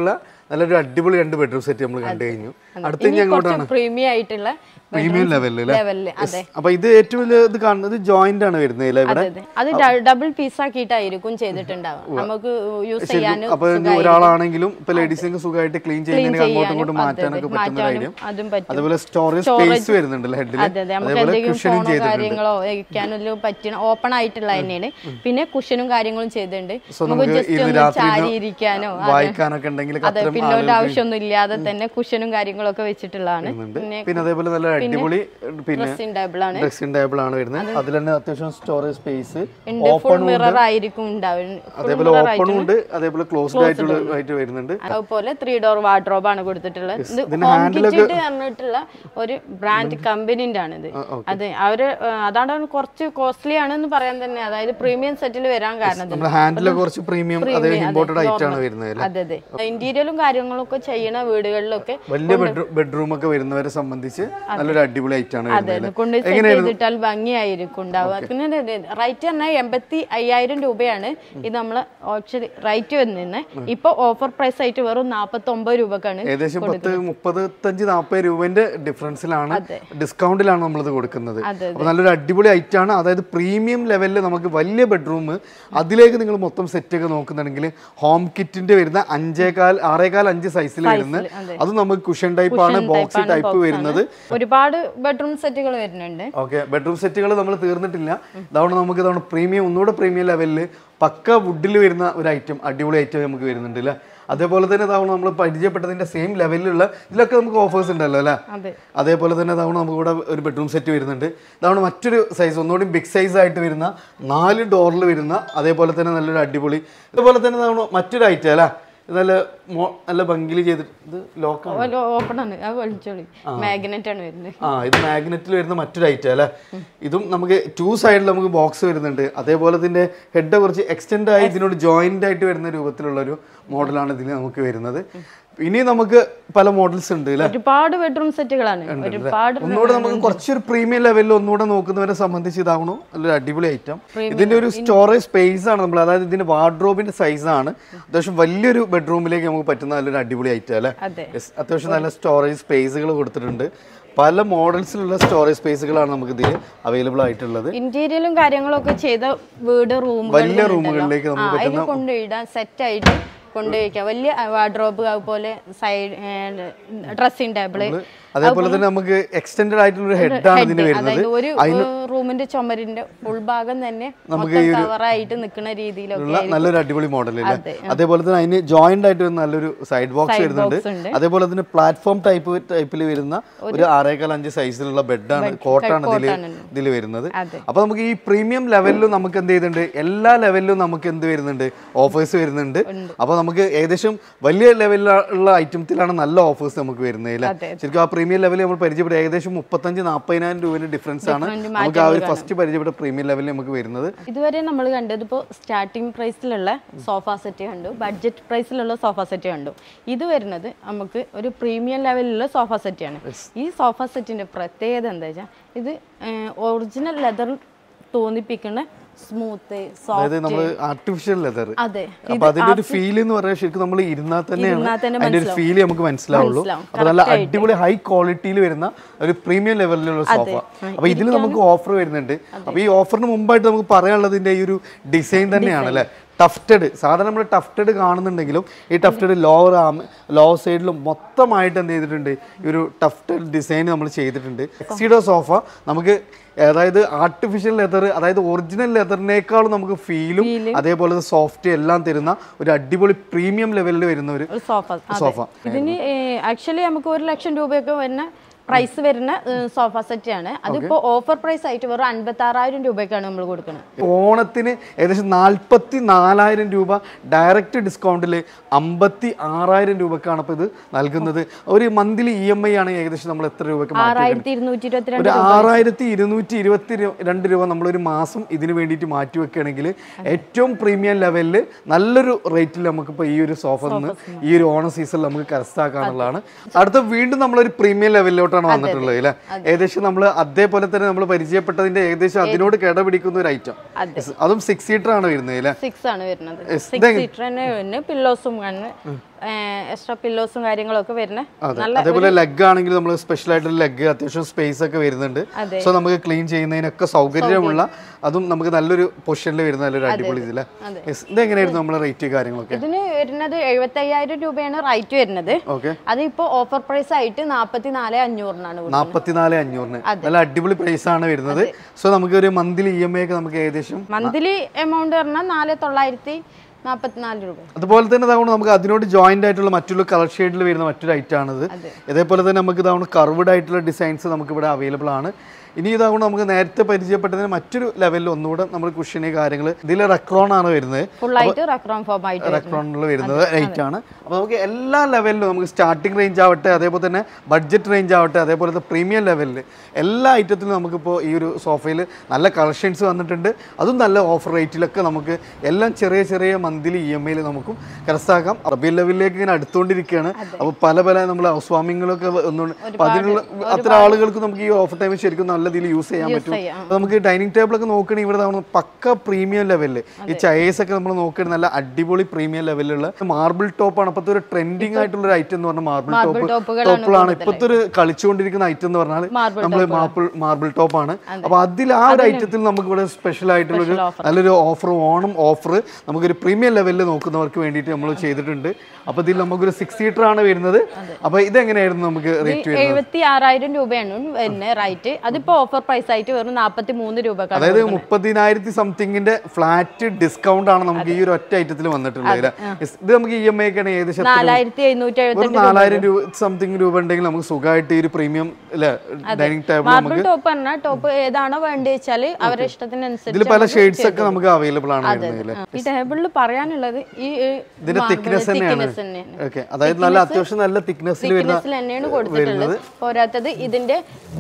നല്ലൊരു അടിപൊളി രണ്ട് ബെഡ്റൂം സെറ്റ് നമ്മൾ കണ്ടു കഴിഞ്ഞു അടുത്ത ഇനി ഇനി അങ്ങോട്ടാണ് കുറച്ച് പ്രീമിയം ആയിട്ടുള്ള പ്രീമിയം ലെവലിൽ അല്ലേ ലെവലില് അതെ അപ്പൊ ഇത് ഏറ്റവും വലിയ ഇത് കാണുന്നത് ജോയിന്റ് ആണ് വരുന്നത് അല്ലേ ഇവിടെ അതെ അതെ അത് ഡബിൾ പീസ് ആക്കിയിട്ടായിരിക്കും ചെയ്തിട്ടുണ്ടാവുക നമുക്ക് യൂസ് ചെയ്യാനും അപ്പൊ ഇനി ഒരാളാണെങ്കിലും ഇപ്പൊ ലേഡീസിന് സുഖമായിട്ട് ക്ലീൻ ചെയ്യുന്നതിന് അങ്ങോട്ടും ഇങ്ങോട്ടും മാറ്റാനൊക്കെ പറ്റുന്ന കാര്യം അതും പറ്റും അതുപോലെ സ്റ്റോറേജ് സ്പേസ് വരുന്നുണ്ട് ഹെഡിൽ അതെ അതെ നമുക്ക് അതേപോലെ എന്തെങ്കിലും കുഷനും ഫോണോ ചെയ്തിട്ടുണ്ട് കാര്യങ്ങളോ വെക്കാനല്ലോ പറ്റണ ഓപ്പൺ ആയിട്ടുള്ള തന്നെയാണ് പിന്നെ കുഷനും കാര്യങ്ങളും ചെയ്തിട്ടുണ്ട് സോ നമുക്ക് നമുക്ക് ജസ്റ്റ് ഇന്ന് ഒന്ന് രാത്രി ചാരി ഇരിക്കാനോ വായിക്കാനൊക്കെ ഉണ്ടെങ്കിൽ അതെ പില്ലോന്റെ ആവശ്യമൊന്നും ഇല്ലാതെ തന്നെ കുഷനും കാര്യങ്ങളൊക്കെ വെച്ചിട്ടുള്ളതാണ് പിന്നെ പിന്നെ അതേപോലെ നല്ല അടിപൊളി പിന്നെ ഡ്രസ്സിംഗ് ടേബിൾ ആണ് ഡ്രസ്സിംഗ് ടേബിൾ ആണ് വരുന്നത് അതിൽ തന്നെ അത്യാവശ്യം സ്റ്റോറേജ് സ്പേസ് ഉണ്ട് ഫുൾ മിറർ ആയിരിക്കും ഉണ്ടാവുന്നത് അതേപോലെ ഓപ്പണും ഉണ്ട് അതേപോലെ ക്ലോസ്ഡ് ആയിട്ടുള്ള ആയിട്ട് വരുന്നുണ്ട് അതുപോലെ ത്രീ ഡോർ വാർഡ്രോബ് ആണ് കൊടുത്തിട്ടുള്ളത് ഇത് ഇതിന്റെ ഹോം handle കിറ്റ് പറഞ്ഞിട്ടുള്ള ഒരു ബ്രാൻഡ് കമ്പനിന്റെ ആണ് ഇത് അതെ അവര് ആ, അതാണ് കുറച്ച് കോസ്റ്റ്ലി ആണെന്ന് പറയാൻ തന്നെ അതായത് പ്രീമിയം സെറ്റിൽ വരാൻ കാരണം ഇത്. നമ്മുടെ ഹാൻഡിൽ കുറച്ച് പ്രീമിയം അതേ ഇമ്പോർട്ടഡ് ഐറ്റം ആണ് വരുന്നത് അല്ലേ? അതെ അതെ ഇന്റീരിയലും കാര്യങ്ങളൊക്കെ ചെയ്യണ വീടുകളിലൊക്കെ വലിയ ബെഡ്റൂം ബെഡ്റൂം ഒക്കെ വരുന്നവരെ സംബന്ധിച്ച് നല്ലൊരു അടിപൊളി ഐറ്റം ആണ് അതെ വരുന്നത് ഇത് കൊണ്ട് സെറ്റ് ചെയ്തിട്ടാൽ ഭംഗിയായിരിക്കും ഉണ്ടാവുക പിന്നെ റേറ്റ് പറഞ്ഞാൽ എൺപത്തി അയ്യായിരം രൂപയാണ് ഇത് നമ്മള് ആക്ച്വലി റേറ്റ് വന്നിരുന്നത് ഇപ്പൊ ഓഫർ പ്രൈസ് ആയിട്ട് വെറും നാപ്പത്തി ഒമ്പത് രൂപക്കാണ് ഏകദേശം പത്ത് മുപ്പത്തഞ്ച് നാൽപ്പത് രൂപന്റെ ഡിഫറൻസിലാണ് ഡിസ്കൗണ്ടിലാണ് നമ്മളിത് കൊടുക്കുന്നത് അതെ, അപ്പൊ നല്ലൊരു അടിപൊളി ഐറ്റം ആണ് അതായത് പ്രീമിയം ലെവലിൽ നമുക്ക് വലിയ ബെഡ്റൂം അതിലേക്ക് നിങ്ങൾ മൊത്തം സെറ്റ് ഒക്കെ നോക്കുന്നുണ്ടെങ്കിൽ ഹോം കിറ്റിന്റെ വരുന്ന അഞ്ചേകാൽ ആറേകാൽ അഞ്ച് സൈസിൽ വരുന്ന അത് നമുക്ക് കുഷൻ ടൈപ്പ് ആണ് ബോക്സ് ടൈപ്പ് വരുന്നത് ഒരുപാട് ബെഡ്റൂം സെറ്റുകൾ വരുന്നുണ്ട് ഓക്കെ ബെഡ്റൂം സെറ്റുകൾ നമ്മൾ തീർന്നിട്ടില്ല ഇതവണ നമുക്ക് ഇതവണ പ്രീമിയം ഒന്നുകൂടെ പ്രീമിയം ലെവലിൽ പക്ക വുഡിൽ വരുന്ന ഒരു ഐറ്റം അടിപൊളി ഐറ്റം നമുക്ക് വരുന്നുണ്ട് അല്ലേ അതേപോലെ തന്നെ ഇതാവണ നമ്മൾ പരിചയപ്പെട്ടതിന്റെ സെയിം ലെവലിലുള്ള ഇതിലൊക്കെ നമുക്ക് ഓഫേഴ്സ് ഉണ്ടല്ലോ അല്ലേ അതെ അതേപോലെ തന്നെ ഇതാവണ നമുക്ക് ഇവിടെ ഒരു ബെഡ്റൂം സെറ്റ് വരുന്നുണ്ട് ഇതാണ് മറ്റൊരു സൈസ് ഒന്നുകൂടി ബിഗ് സൈസ് ആയിട്ട് വരുന്ന നാല് ഡോറിൽ വരുന്ന അതേപോലെ തന്നെ നല്ലൊരു അടിപൊളി ഇതുപോലെ തന്നെ ഇതാവണ മറ്റൊരു ഐറ്റം അല്ലേ ഇത് നല്ല മോ- നല്ല ഭംഗിയിൽ ചെയ്തിട്ട് ഇത് ലോക്കാണ് ഓപ്പൺ ആണ് അത് വലിച്ചോളി മാഗ്നറ്റ് ആണ് വരുന്നത് ആ ഇത് മാഗ്നറ്റിൽ വരുന്ന മറ്റൊരു ഐറ്റം അല്ലേ ഇതും നമുക്ക് ടു സൈഡിൽ നമുക്ക് ബോക്സ് വരുന്നുണ്ട് അതേപോലെ ഇതിന്റെ ഹെഡ് കുറച്ച് എക്സ്റ്റെൻഡ് ആയി ഇതിനോട് ജോയിന്റ് ആയിട്ട് വരുന്ന രൂപത്തിലുള്ള ഒരു മോഡലാണ് ഇതിൽ നമുക്ക് വരുന്നത് ഇനി നമുക്ക് പല മോഡൽസ് ഉണ്ട് അല്ലേ ഒരുപാട് ബെഡ്റൂം സെറ്റുകളാണ് ഒരുപാട് ഒന്നുകൂടെ നമുക്ക് കുറച്ചൊരു പ്രീമിയം ലെവലിൽ ഒന്നുകൂടെ നോക്കുന്നവരെ സംബന്ധിച്ച് ഇതാവണോ നല്ലൊരു അടിപൊളി ഐറ്റം ഇതിന്റെ ഒരു സ്റ്റോറേജ് സ്പേസ് ആണ് നമ്മൾ അതായത് ഇതിന്റെ വാർഡ്രോബിന്റെ സൈസ് ആണ് അത്യാവശ്യം വലിയൊരു ബെഡ്റൂമിലേക്ക് നമുക്ക് പറ്റുന്ന നല്ലൊരു അടിപൊളി ഐറ്റം അല്ലേ അതെ Yes, അത്യാവശ്യം നല്ല സ്റ്റോറേജ് സ്പേസുകൾ കൊടുത്തിട്ടുണ്ട് പല മോഡൽസിലുള്ള സ്റ്റോറേജ് സ്പേസുകളാണ് നമുക്ക് ഇതിൽ അവൈലബിൾ ആയിട്ടുള്ളത് ഇന്റീരിയലും കാര്യങ്ങളും ഒക്കെ ചെയ്ത വീട് റൂമുകൾ വലിയ റൂമുകളിലേക്ക് നമുക്ക് അതിൽ കൊണ്ടുപോയിടാൻ സെറ്റ് ആയിട്ട് കൊണ്ടുപോയിക്കാം വലിയ വാർഡ്രോബ് അതുപോലെ സൈഡ് ഡ്രസ്സിംഗ് ടേബിള് അതേപോലെ തന്നെ നമുക്ക് എക്സ്റ്റെൻഡ് ആയിട്ടുള്ള ഒരു ഹെഡാണ് ഇതിന് വരുന്നത് അതായത് ഒരു റൂമിന്റെ ചുമരിന്റെ ഉൾഭാഗം തന്നെ കവറായിട്ട് നിൽക്കുന്ന രീതിയിലൊക്കെ ഉള്ള നല്ലൊരു അടിപൊളി മോഡൽ അല്ലേ അതേപോലെ തന്നെ അതിന് ജോയിന്റ് ആയിട്ട് വരുന്ന നല്ലൊരു സൈഡ് ബോക്സ് വരുന്നുണ്ട് box ഉണ്ട്. അതേപോലെ തന്നെ പ്ലാറ്റ്ഫോം ടൈപ്പ് ടൈപ്പിൽ വരുന്ന ഒരു ആറേകാൽ അഞ്ച് സൈസിലുള്ള ബെഡാണ് കോട്ടാണ് ഇതിൽ ഇതിൽ വരുന്നത് അതെ. അപ്പൊ നമുക്ക് ഈ പ്രീമിയം ലെവലിലും നമുക്ക് എന്ത് ചെയ്യുന്നുണ്ട് എല്ലാ ലെവലിലും നമുക്ക് എന്ത് വരുന്നുണ്ട് ഓഫേഴ്സ് വരുന്നുണ്ട് അപ്പൊ നമുക്ക് ഏകദേശം വലിയ ലെവലിലുള്ള ഐറ്റംസിലാണ് നല്ല ഓഫേഴ്സ് നമുക്ക് വരുന്നത് അല്ലേ അതെ. ശരിക്കും ആ പ്രീമിയം ലെവലിൽ നമ്മൾ പരിചയപ്പെട്ട ഏകദേശം മുപ്പത്തഞ്ച് നാൽപ്പതിനായിരം രൂപയുടെ ഡിഫറൻസ് ആണ് നമുക്ക് ആ ഒരു ഫസ്റ്റ് പരിചയപ്പെട്ട പ്രീമിയം ലെവലിൽ നമുക്ക് വരുന്നത് ഇതുവരെ നമ്മൾ കണ്ടത് ഇപ്പോൾ സ്റ്റാർട്ടിംഗ് പ്രൈസിലുള്ള സോഫ സെറ്റ് കണ്ടു ബഡ്ജറ്റ് പ്രൈസിലുള്ള സോഫ സെറ്റ് കണ്ടു ഇത് വരുന്നത് നമുക്ക് ഒരു പ്രീമിയം ലെവലിലുള്ള സോഫ സെറ്റാണ് ഈ സോഫ സെറ്റിന്റെ പ്രത്യേകത എന്താ വെച്ചാൽ ഇത് ഒറിജിനൽ ലെതർ തോന്നിപ്പിക്കുന്ന സ്മൂത്ത് അതായത് സോഫ്റ്റ് നമ്മൾ ആർട്ടിഫിഷ്യൽ ലെതർ അതെ അപ്പൊ അതിന്റെ ഒരു ഫീൽ എന്ന് പറഞ്ഞാൽ ശരിക്കും നമ്മൾ ഇരുന്നാൽ തന്നെയാണ് ഇരുന്നാൽ തന്നെ അതിന്റെ ഒരു ഫീൽ നമുക്ക് മനസ്സിലാവുള്ളൂ മനസ്സിലാവും. അപ്പൊ നല്ല അടിപൊളി ഹൈ ക്വാളിറ്റിയിൽ വരുന്ന ഒരു പ്രീമിയം ലെവലിലുള്ള സോഫ അപ്പൊ ഇതിൽ നമുക്ക് ഓഫർ വരുന്നുണ്ട് അപ്പൊ ഈ ഓഫറിന് മുമ്പായിട്ട് നമുക്ക് പറയാനുള്ളത് ഇതിന്റെ ഈ ഒരു ഡിസൈൻ തന്നെയാണ് അല്ലെ ടഫ്റ്റഡ് സാധാരണ നമ്മൾ ടഫ്റ്റഡ് കാണുന്നുണ്ടെങ്കിലും ഈ ടഫ്റ്റഡ് ലോവർ ആം ലോവർ സൈഡിലും മൊത്തമായിട്ട് എന്ത് ചെയ്തിട്ടുണ്ട് ഈ ഒരു ടഫ്റ്റഡ് ഡിസൈൻ നമ്മൾ ചെയ്തിട്ടുണ്ട് എക്സിഡോ സോഫ നമുക്ക് അതായത് ആർട്ടിഫിഷ്യൽ ലെതർ അതായത് ഒറിജിനൽ ലെതറിനേക്കാളും നമുക്ക് ഫീലും അതേപോലെ സോഫ്റ്റ് എല്ലാം തരുന്ന ഒരു അടിപൊളി പ്രീമിയം ലെവലിൽ വരുന്ന ഒരു ഒരു സോഫ സോഫ ഇതിന് ആക്ച്വലി നമുക്ക് ഒരു ലക്ഷം രൂപയൊക്കെ വരുന്ന പ്രൈസ് വരുന്ന സോഫ സെറ്റ് ആണ് അതിപ്പോ ഓഫർ പ്രൈസ് ആയിട്ട് വെറും അൻപത്തി ആറായിരം രൂപയ്ക്കാണ് നമ്മൾ കൊടുക്കുന്നത് ഓണത്തിന് ഏകദേശം നാൽപ്പത്തി നാലായിരം രൂപ ഡയറക്റ്റ് ഡിസ്കൗണ്ടിൽ അമ്പത്തി ആറായിരം രൂപക്കാണ് ഇപ്പോൾ ഇത് നൽകുന്നത് ഒരു മന്ത്ലി ഇ എം ഐ ആണ് ഏകദേശം നമ്മൾ എത്ര രൂപയ്ക്ക് മാറ്റി ആറായിരത്തി ഇരുന്നൂറ്റി ഇരുപത്തിരണ്ട് ഒരു ആറായിരത്തി ഇരുന്നൂറ്റി ഇരുപത്തി രണ്ട് രൂപ നമ്മളൊരു മാസം ഇതിന് വേണ്ടിയിട്ട് മാറ്റി വെക്കുകയാണെങ്കിൽ ഏറ്റവും പ്രീമിയം ലെവലിൽ നല്ലൊരു റേറ്റിൽ നമുക്കിപ്പോൾ ഈ ഒരു സോഫ നിന്ന് ഈ ഒരു ഓണ സീസണിൽ നമുക്ക് കരസ്ഥാക്കാനുള്ളതാണ് അടുത്ത വീണ്ടും നമ്മളൊരു പ്രീമിയം ലെവലിലോട്ടാണ് വന്നിട്ടുള്ളത് അല്ലേ ഏകദേശം നമ്മൾ അതേപോലെ തന്നെ നമ്മൾ പരിചയപ്പെട്ടതിന്റെ ഏകദേശം അതിനോട് കിടപിടിക്കുന്ന ഒരു ഐറ്റം അതും സിക്സ് സീറ്റർ ആണ് വരുന്നത് അല്ലേ സിക്സ് ആണ് വരുന്നത് Yes. സിക്സ് സീറ്റർ തന്നെ വരുന്നത് പില്ലോസും ആണ് എക്സ്ട്രാ പില്ലോസും കാര്യങ്ങളും ഒക്കെ വരുന്ന അതെ അതേപോലെ ലെഗ് ആണെങ്കിൽ നമ്മൾ സ്പെഷ്യൽ ആയിട്ടുള്ള ലെഗ് അത്യാവശ്യം സ്പേസ് ഒക്കെ വരുന്നുണ്ട് അതെ. സോ നമുക്ക് ക്ലീൻ ചെയ്യുന്നതിനൊക്കെ സൗകര്യമുള്ള അതും നമുക്ക് നല്ലൊരു പൊസിഷനിൽ വരുന്ന നല്ലൊരു അടിപൊളി ഇതിലെ Yes. ഇത് എങ്ങനെയായിരുന്നു നമ്മുടെ റേറ്റ് കാര്യങ്ങളൊക്കെ ഇതിന് വരുന്നത് എഴുപത്തി അയ്യായിരം രൂപയാണ് റൈറ്റ് വരുന്നത് ഓക്കെ അത് ഇപ്പൊ ഓഫർ പ്രൈസ് ആയിട്ട് നാപ്പത്തി നാല് അഞ്ഞൂറിനാണ് കൊടുക്കുന്നത്. നാൽപ്പത്തിനാല് അഞ്ഞൂറിന് നല്ല അടിപൊളി പ്രൈസ് ആണ് വരുന്നത് സോ നമുക്ക് ഒരു മന്ത്ലി ഇ എം ഐ ഒക്കെ നമുക്ക് ഏകദേശം മന്ത്ലി എമൗണ്ട് പറഞ്ഞാൽ നാല് തൊള്ളായിരത്തി നാപ്പത്തിനാല് രൂപ അതുപോലെ തന്നെ ഇതാവുമ്പോൾ നമുക്ക് അതിനോട് ജോയിന്റ് ആയിട്ടുള്ള മറ്റുള്ള കളർ ഷെയ്ഡിൽ വരുന്ന മറ്റൊരു ഐറ്റം ആണിത് ഇതേപോലെ തന്നെ നമുക്ക് ഇതാവുന്ന കർവ്ഡ് ആയിട്ടുള്ള ഡിസൈൻസ് നമുക്ക് ഇവിടെ അവൈലബിൾ ആണ് ഇനി ഇതാവുമ്പോൾ നമുക്ക് നേരത്തെ പരിചയപ്പെട്ടതിന് മറ്റൊരു ലെവലിൽ ഒന്നുകൂടെ നമ്മൾ കുഷ്യന് കാര്യങ്ങൾ ഇതിൽ റെക്രോൺ ആണ് വരുന്നത് ഫുൾ ആയിട്ട് റക്രോൺ ഫോം ആയിട്ട് വരും. റെക്രോണിൽ വരുന്നത് റേറ്റ് ആണ് അപ്പോൾ നമുക്ക് എല്ലാ ലെവലിലും നമുക്ക് സ്റ്റാർട്ടിംഗ് റേഞ്ച് ആവട്ടെ അതേപോലെ തന്നെ ബഡ്ജറ്റ് റേഞ്ച് ആവട്ടെ അതേപോലെ പ്രീമിയം ലെവലിൽ എല്ലാ ഐറ്റത്തിലും നമുക്കിപ്പോൾ ഈ ഒരു സോഫയിൽ നല്ല കളക്ഷൻസ് വന്നിട്ടുണ്ട് അതും നല്ല ഓഫർ റേറ്റിലൊക്കെ നമുക്ക് എല്ലാം ചെറിയ ചെറിയ മന്ത്ലി ഇ എം ഐയിൽ നമുക്കും കരസ്ഥാക്കാം റബിയൽ ലെവലിലേക്ക് ഇങ്ങനെ അടുത്തുകൊണ്ടിരിക്കുകയാണ് അപ്പോൾ പല പല നമ്മൾ ഹൗസ് വാമിങ്ങിലൊക്കെ ഒന്നുകൊണ്ട് അപ്പോൾ അതിനുള്ള അത്ര ആളുകൾക്ക് നമുക്ക് ഈ ഓഫർ ടൈം ശരിക്കും നല്ല രീതിയിൽ യൂസ് ചെയ്യാൻ പറ്റും ചെയ്യാം. അപ്പോൾ നമുക്ക് ഡൈനിങ് ടേബിൾ ഒക്കെ നോക്കണമെങ്കിൽ ഇവിടെ നമ്മൾ പക്ക പ്രീമിയം ലെവലിൽ ഈ ചയേഴ്സ് ഒക്കെ നമ്മൾ നോക്കുകയാണെങ്കിൽ നല്ല അടിപൊളി പ്രീമിയം ലെവലിലുള്ള മാർബിൾ ടോപ്പ് ആണ് ഇപ്പോഴത്തെ ഒരു ട്രെൻഡിങ് ആയിട്ടുള്ള ഒരു ഐറ്റം എന്ന് പറഞ്ഞാൽ മാർബിൾ ടോപ്പ് ടോപ്പുകളാണ് ടോപ്പിലാണ് ഇപ്പോഴത്തെ ഒരു കളിച്ചുകൊണ്ടിരിക്കുന്ന ഐറ്റം എന്ന് പറഞ്ഞാൽ Marble നമ്മൾ മാർബിൾ മാർബിൾ ടോപ്പ് ആണ് അപ്പൊ അതിൽ ആ ഒരു ഐറ്റത്തിൽ നമുക്ക് ഇവിടെ സ്പെഷ്യൽ ആയിട്ടുള്ള ഒരു നല്ലൊരു ഓഫർ ഓണം ഓഫർ നമുക്കൊരു പ്രീമിയം ലെവലിൽ നോക്കുന്നവർക്ക് വേണ്ടിയിട്ട് നമ്മൾ ചെയ്തിട്ടുണ്ട് അപ്പൊ ഇതിൽ നമുക്കൊരു സിക്സ് സീറ്റർ ആണ് വരുന്നത് അപ്പൊ ഇതെങ്ങനെയായിരുന്നു നമുക്ക് റേറ്റ് വരുന്നത് എഴുപത്തി ആറായിരം രൂപയാണ് വരുന്നത് റൈറ്റ് അതിപ്പോ ഓഫർ പ്രൈസ് ആയിട്ട് വെറും നാപ്പത്തി മൂന്ന് രൂപ അതായത് മുപ്പതിനായിരത്തി സംതിങ്ങിന്റെ ഫ്ലാറ്റ് ഡിസ്കൗണ്ട് ആണ് നമുക്ക് ഈ ഒരു ഒറ്റ ഐറ്റത്തിൽ വന്നിട്ടുള്ളത് അല്ലേ? Yes. ഇത് നമുക്ക് ഇ എം ഐ ഒക്കെ ഏകദേശം എത്ര നാലായിരത്തി എഴുന്നൂറ്റി ഒരു എഴുപത്തി നാലായിരം രൂപ സംതിങ് രൂപ ഉണ്ടെങ്കിൽ നമുക്ക് സുഖമായിട്ട് ഈ ഒരു പ്രീമിയം അല്ലെ ഡൈനിങ് ടേബിൾ മാർബിൾ നമുക്ക് ടോപ്പ് പറഞ്ഞാൽ ടോപ്പ് ഏതാണോ വേണ്ടത് വെച്ചാല് അവരുടെ ഇതിൽ ഇഷ്ടത്തിനനുസരിച്ച് പല ഷെയ്ഡ്സ് ഒക്കെ നമുക്ക് അവൈലബിൾ ആണ് വരുന്നത് അല്ലേ? ഈ ടേബിളിൽ പറയാനുള്ളത് ഈ ഇതിന്റെ തിക്നെസ് തന്നെയാണ് ഓക്കെ അതായത് നല്ല അത്യാവശ്യം നല്ല തിക്നെസ്സിൽ വരുന്ന തിക്നെസ്സിൽ തന്നെയാണ് കൊടുത്തിട്ടുള്ളത് പോരാത്തത് ഇതിന്റെ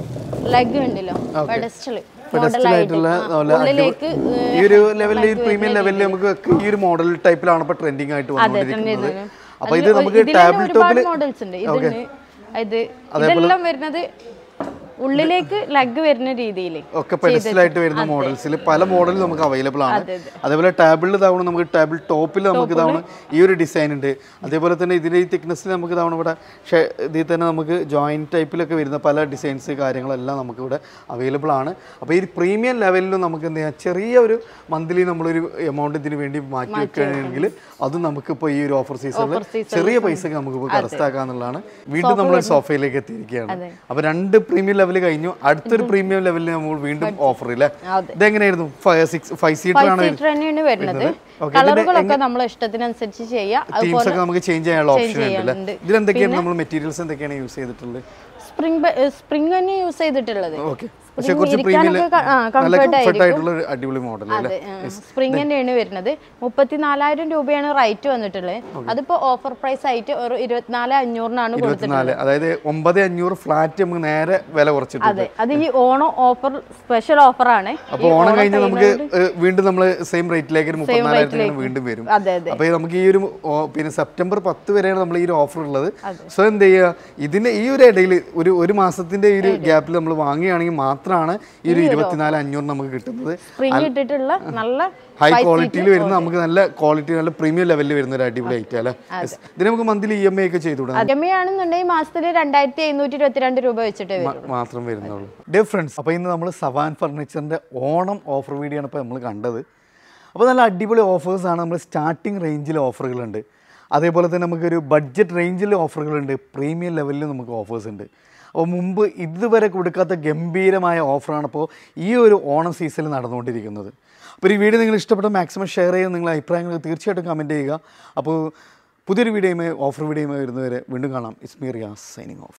ലെഗ് ഉണ്ടല്ലോ പെഡസ്റ്റല് ആയിട്ടുള്ള നല്ല ഉള്ളിലേക്ക് ഈ ഒരു ലെവലിൽ ഈ പ്രീമിയം ലെവലിൽ നമുക്ക് ഈ ഒരു മോഡൽ ടൈപ്പിലാണ് ഇപ്പൊ ട്രെൻഡിങ് ആയിട്ട് വന്നുകൊണ്ടിരിക്കുന്നത് അപ്പൊ ഇത് നമുക്ക് ടേബിൾ ഒരുപാട് ടോപ്പിൽ മോഡൽസ് ഉണ്ട് ഇതിന് ഇത് ഇതെല്ലാം വരുന്നത് ഉള്ളിലേക്ക് ലെഗ് വരുന്ന രീതിയിൽ ഒക്കെ പെഡസ്റ്റലായിട്ട് വരുന്ന മോഡൽസിൽ പല മോഡലും നമുക്ക് അവൈലബിൾ ആണ് അതേപോലെ ടേബിളിൽ ഇതാവണം നമുക്ക് ടേബിൾ ടോപ്പിൽ നമുക്ക് ഇതാവണം ഈ ഒരു ഡിസൈൻ ഉണ്ട് അതേപോലെ തന്നെ ഇതിന്റെ ഈ തിക്നെസ്സിൽ നമുക്ക് ഇതാവണം ഇവിടെ ഷെ- ഇതിൽ തന്നെ നമുക്ക് ജോയിന്റ് ടൈപ്പിലൊക്കെ വരുന്ന പല ഡിസൈൻസ് കാര്യങ്ങളെല്ലാം നമുക്ക് ഇവിടെ അവൈലബിൾ ആണ് അപ്പോൾ ഈ പ്രീമിയം ലെവലിലും നമുക്ക് എന്ത് ചെയ്യാം ചെറിയ ഒരു മന്ത്ലി നമ്മളൊരു എമൗണ്ട് ഇതിന് വേണ്ടി മാറ്റി വെക്കുകയാണെങ്കിൽ അതും നമുക്കിപ്പോൾ ഈ ഒരു ഓഫർ സീസണിൽ ചെറിയ പൈസക്ക് നമുക്കിപ്പോൾ കരസ്ഥാക്കാന്നുള്ളതാണ് വീണ്ടും നമ്മൾ സോഫയിലേക്ക് എത്തിയിരിക്കുകയാണ് അപ്പോൾ രണ്ട് പ്രീമിയം ലെവൽ കഴിഞ്ഞു അടുത്തൊരു പ്രീമിയം ലെവലിൽ നമ്മൾ വീണ്ടും ഓഫർ ഇല്ലേ അതെ. ഇതെങ്ങനെയായിരുന്നു സിക്സ് ഫൈവ് സീറ്റർ ആണ് സീറ്റർ തന്നെയാണ് വരുന്നത് കളറുകളൊക്കെ നമ്മളെ ഇഷ്ടത്തിനനുസരിച്ച് ചെയ്യാം തീംസ് ഒക്കെ നമുക്ക് ചേഞ്ച് ചെയ്യാനുള്ള ഓപ്ഷൻ ഉണ്ട് അല്ലേ ചെയ്യാനുണ്ട്. ഇതിലെന്തൊക്കെയാണ് നമ്മൾ മെറ്റീരിയൽസ് എന്തൊക്കെയാണ് യൂസ് ചെയ്തിട്ടുള്ളത് സ്പ്രിംഗ് സ്പ്രിംഗ് തന്നെ യൂസ് ചെയ്തിട്ടുള്ളത് ഓക്കെ പക്ഷെ കുറച്ച് പ്രീമിയം ഇരിക്കാനൊക്കെ ക- ആ, നല്ല comfort കംഫർട്ട് ആയിട്ടുള്ള ഒരു അടിപൊളി മോഡൽ അല്ലേ അതെ സ്പ്രിംഗ് തന്നെയാണ് വരുന്നത് മുപ്പത്തിനാലായിരം രൂപയാണ് റൈറ്റ് വന്നിട്ടുള്ളത് അതിപ്പോ ഓഫർ പ്രൈസ് ആയിട്ട് ഒരു ഇരുപത്തിനാല് അഞ്ഞൂറിനാണ് കൊടുത്തത് ഇരുപത്തിനാല് അതായത് ഒമ്പത് അഞ്ഞൂറ് ഫ്ലാറ്റ് നമുക്ക് നേരെ വില കുറച്ചിട്ടുണ്ട് അതെ അത് ഈ ഓണം ഓഫർ സ്പെഷ്യൽ ഓഫർ ആണ് അപ്പൊ ഓണം കഴിഞ്ഞ് നമുക്ക് ഏഹ്, വീണ്ടും നമ്മൾ സെയിം റേറ്റിലേക്ക് ഒരു മുപ്പത്തിനാലായിരത്തിന് വീണ്ടും വരും അതെ അതെ അപ്പൊ ഈ നമുക്ക് ഈ ഒരു ഓ- പിന്നെ സെപ്റ്റംബർ പത്ത് വരെയാണ് നമ്മൾ ഈ ഒരു ഓഫർ ഉള്ളത് സോ എന്ത് ചെയ്യുക ഇതിന് ഈ ഒരു ഇടയിൽ ഒരു ഒരു മാസത്തിന്റെ ഈ ഒരു ഗ്യാപ്പിൽ നമ്മൾ വാങ്ങുകയാണെങ്കിൽ മാത്രമാണ് ഈ ഒരു ഇരുപത്തിനാല് അഞ്ഞൂറ് നമുക്ക് കിട്ടുന്നത് സ്പ്രിംഗ് ഇട്ടിട്ടുള്ള നല്ല ഹൈ ക്വാളിറ്റിയിൽ വരുന്ന നമുക്ക് നല്ല ക്വാളിറ്റി നല്ല പ്രീമിയം ലെവലിൽ വരുന്ന ഒരു അടിപൊളി ഐറ്റം അല്ലേ Yes. ഇതിന് നമുക്ക് മന്ത്ലി ഇ എം ഐ ഒക്കെ ചെയ്തുവിടാം അഗമയാണെന്നുണ്ടെങ്കിൽ മാസത്തിൽ രണ്ടായിരത്തി എഴുന്നൂറ്റി ഇരുപത്തിരണ്ട് രൂപ വെച്ചിട്ട് വരും മ- മാത്രം വരുന്നുള്ളൂ ഡിയർ ഫ്രണ്ട്സ് അപ്പോൾ ഇന്ന് നമ്മൾ സവാൻ ഫർണിച്ചറിൻ്റെ ഓണം ഓഫർ വീഡിയോ ആണ് ഇപ്പോൾ നമ്മൾ കണ്ടത് അപ്പോൾ നല്ല അടിപൊളി ഓഫേഴ്സാണ് നമ്മൾ സ്റ്റാർട്ടിങ് റേഞ്ചിൽ ഓഫറുകളുണ്ട് അതേപോലെ തന്നെ നമുക്കൊരു ബഡ്ജറ്റ് റേഞ്ചിൽ ഓഫറുകളുണ്ട് പ്രീമിയം ലെവലിൽ നമുക്ക് ഓഫേഴ്സ് ഉണ്ട് അപ്പോൾ മുമ്പ് ഇതുവരെ കൊടുക്കാത്ത ഗംഭീരമായ ഓഫറാണ് ഇപ്പോൾ ഈ ഒരു ഓണം സീസണിൽ നടന്നുകൊണ്ടിരിക്കുന്നത് അപ്പോൾ ഈ വീഡിയോ നിങ്ങൾ ഇഷ്ടപ്പെട്ട മാക്സിമം ഷെയർ ചെയ്യുക നിങ്ങളുടെ അഭിപ്രായങ്ങൾ തീർച്ചയായിട്ടും കമൻറ്റ് ചെയ്യുക അപ്പോൾ പുതിയൊരു വീഡിയോയുമായി ഓഫർ വീഡിയോയുമായി വരുന്നവരെ വീണ്ടും കാണാം ഇസ്മീറിയ സൈനിങ് ഓഫ്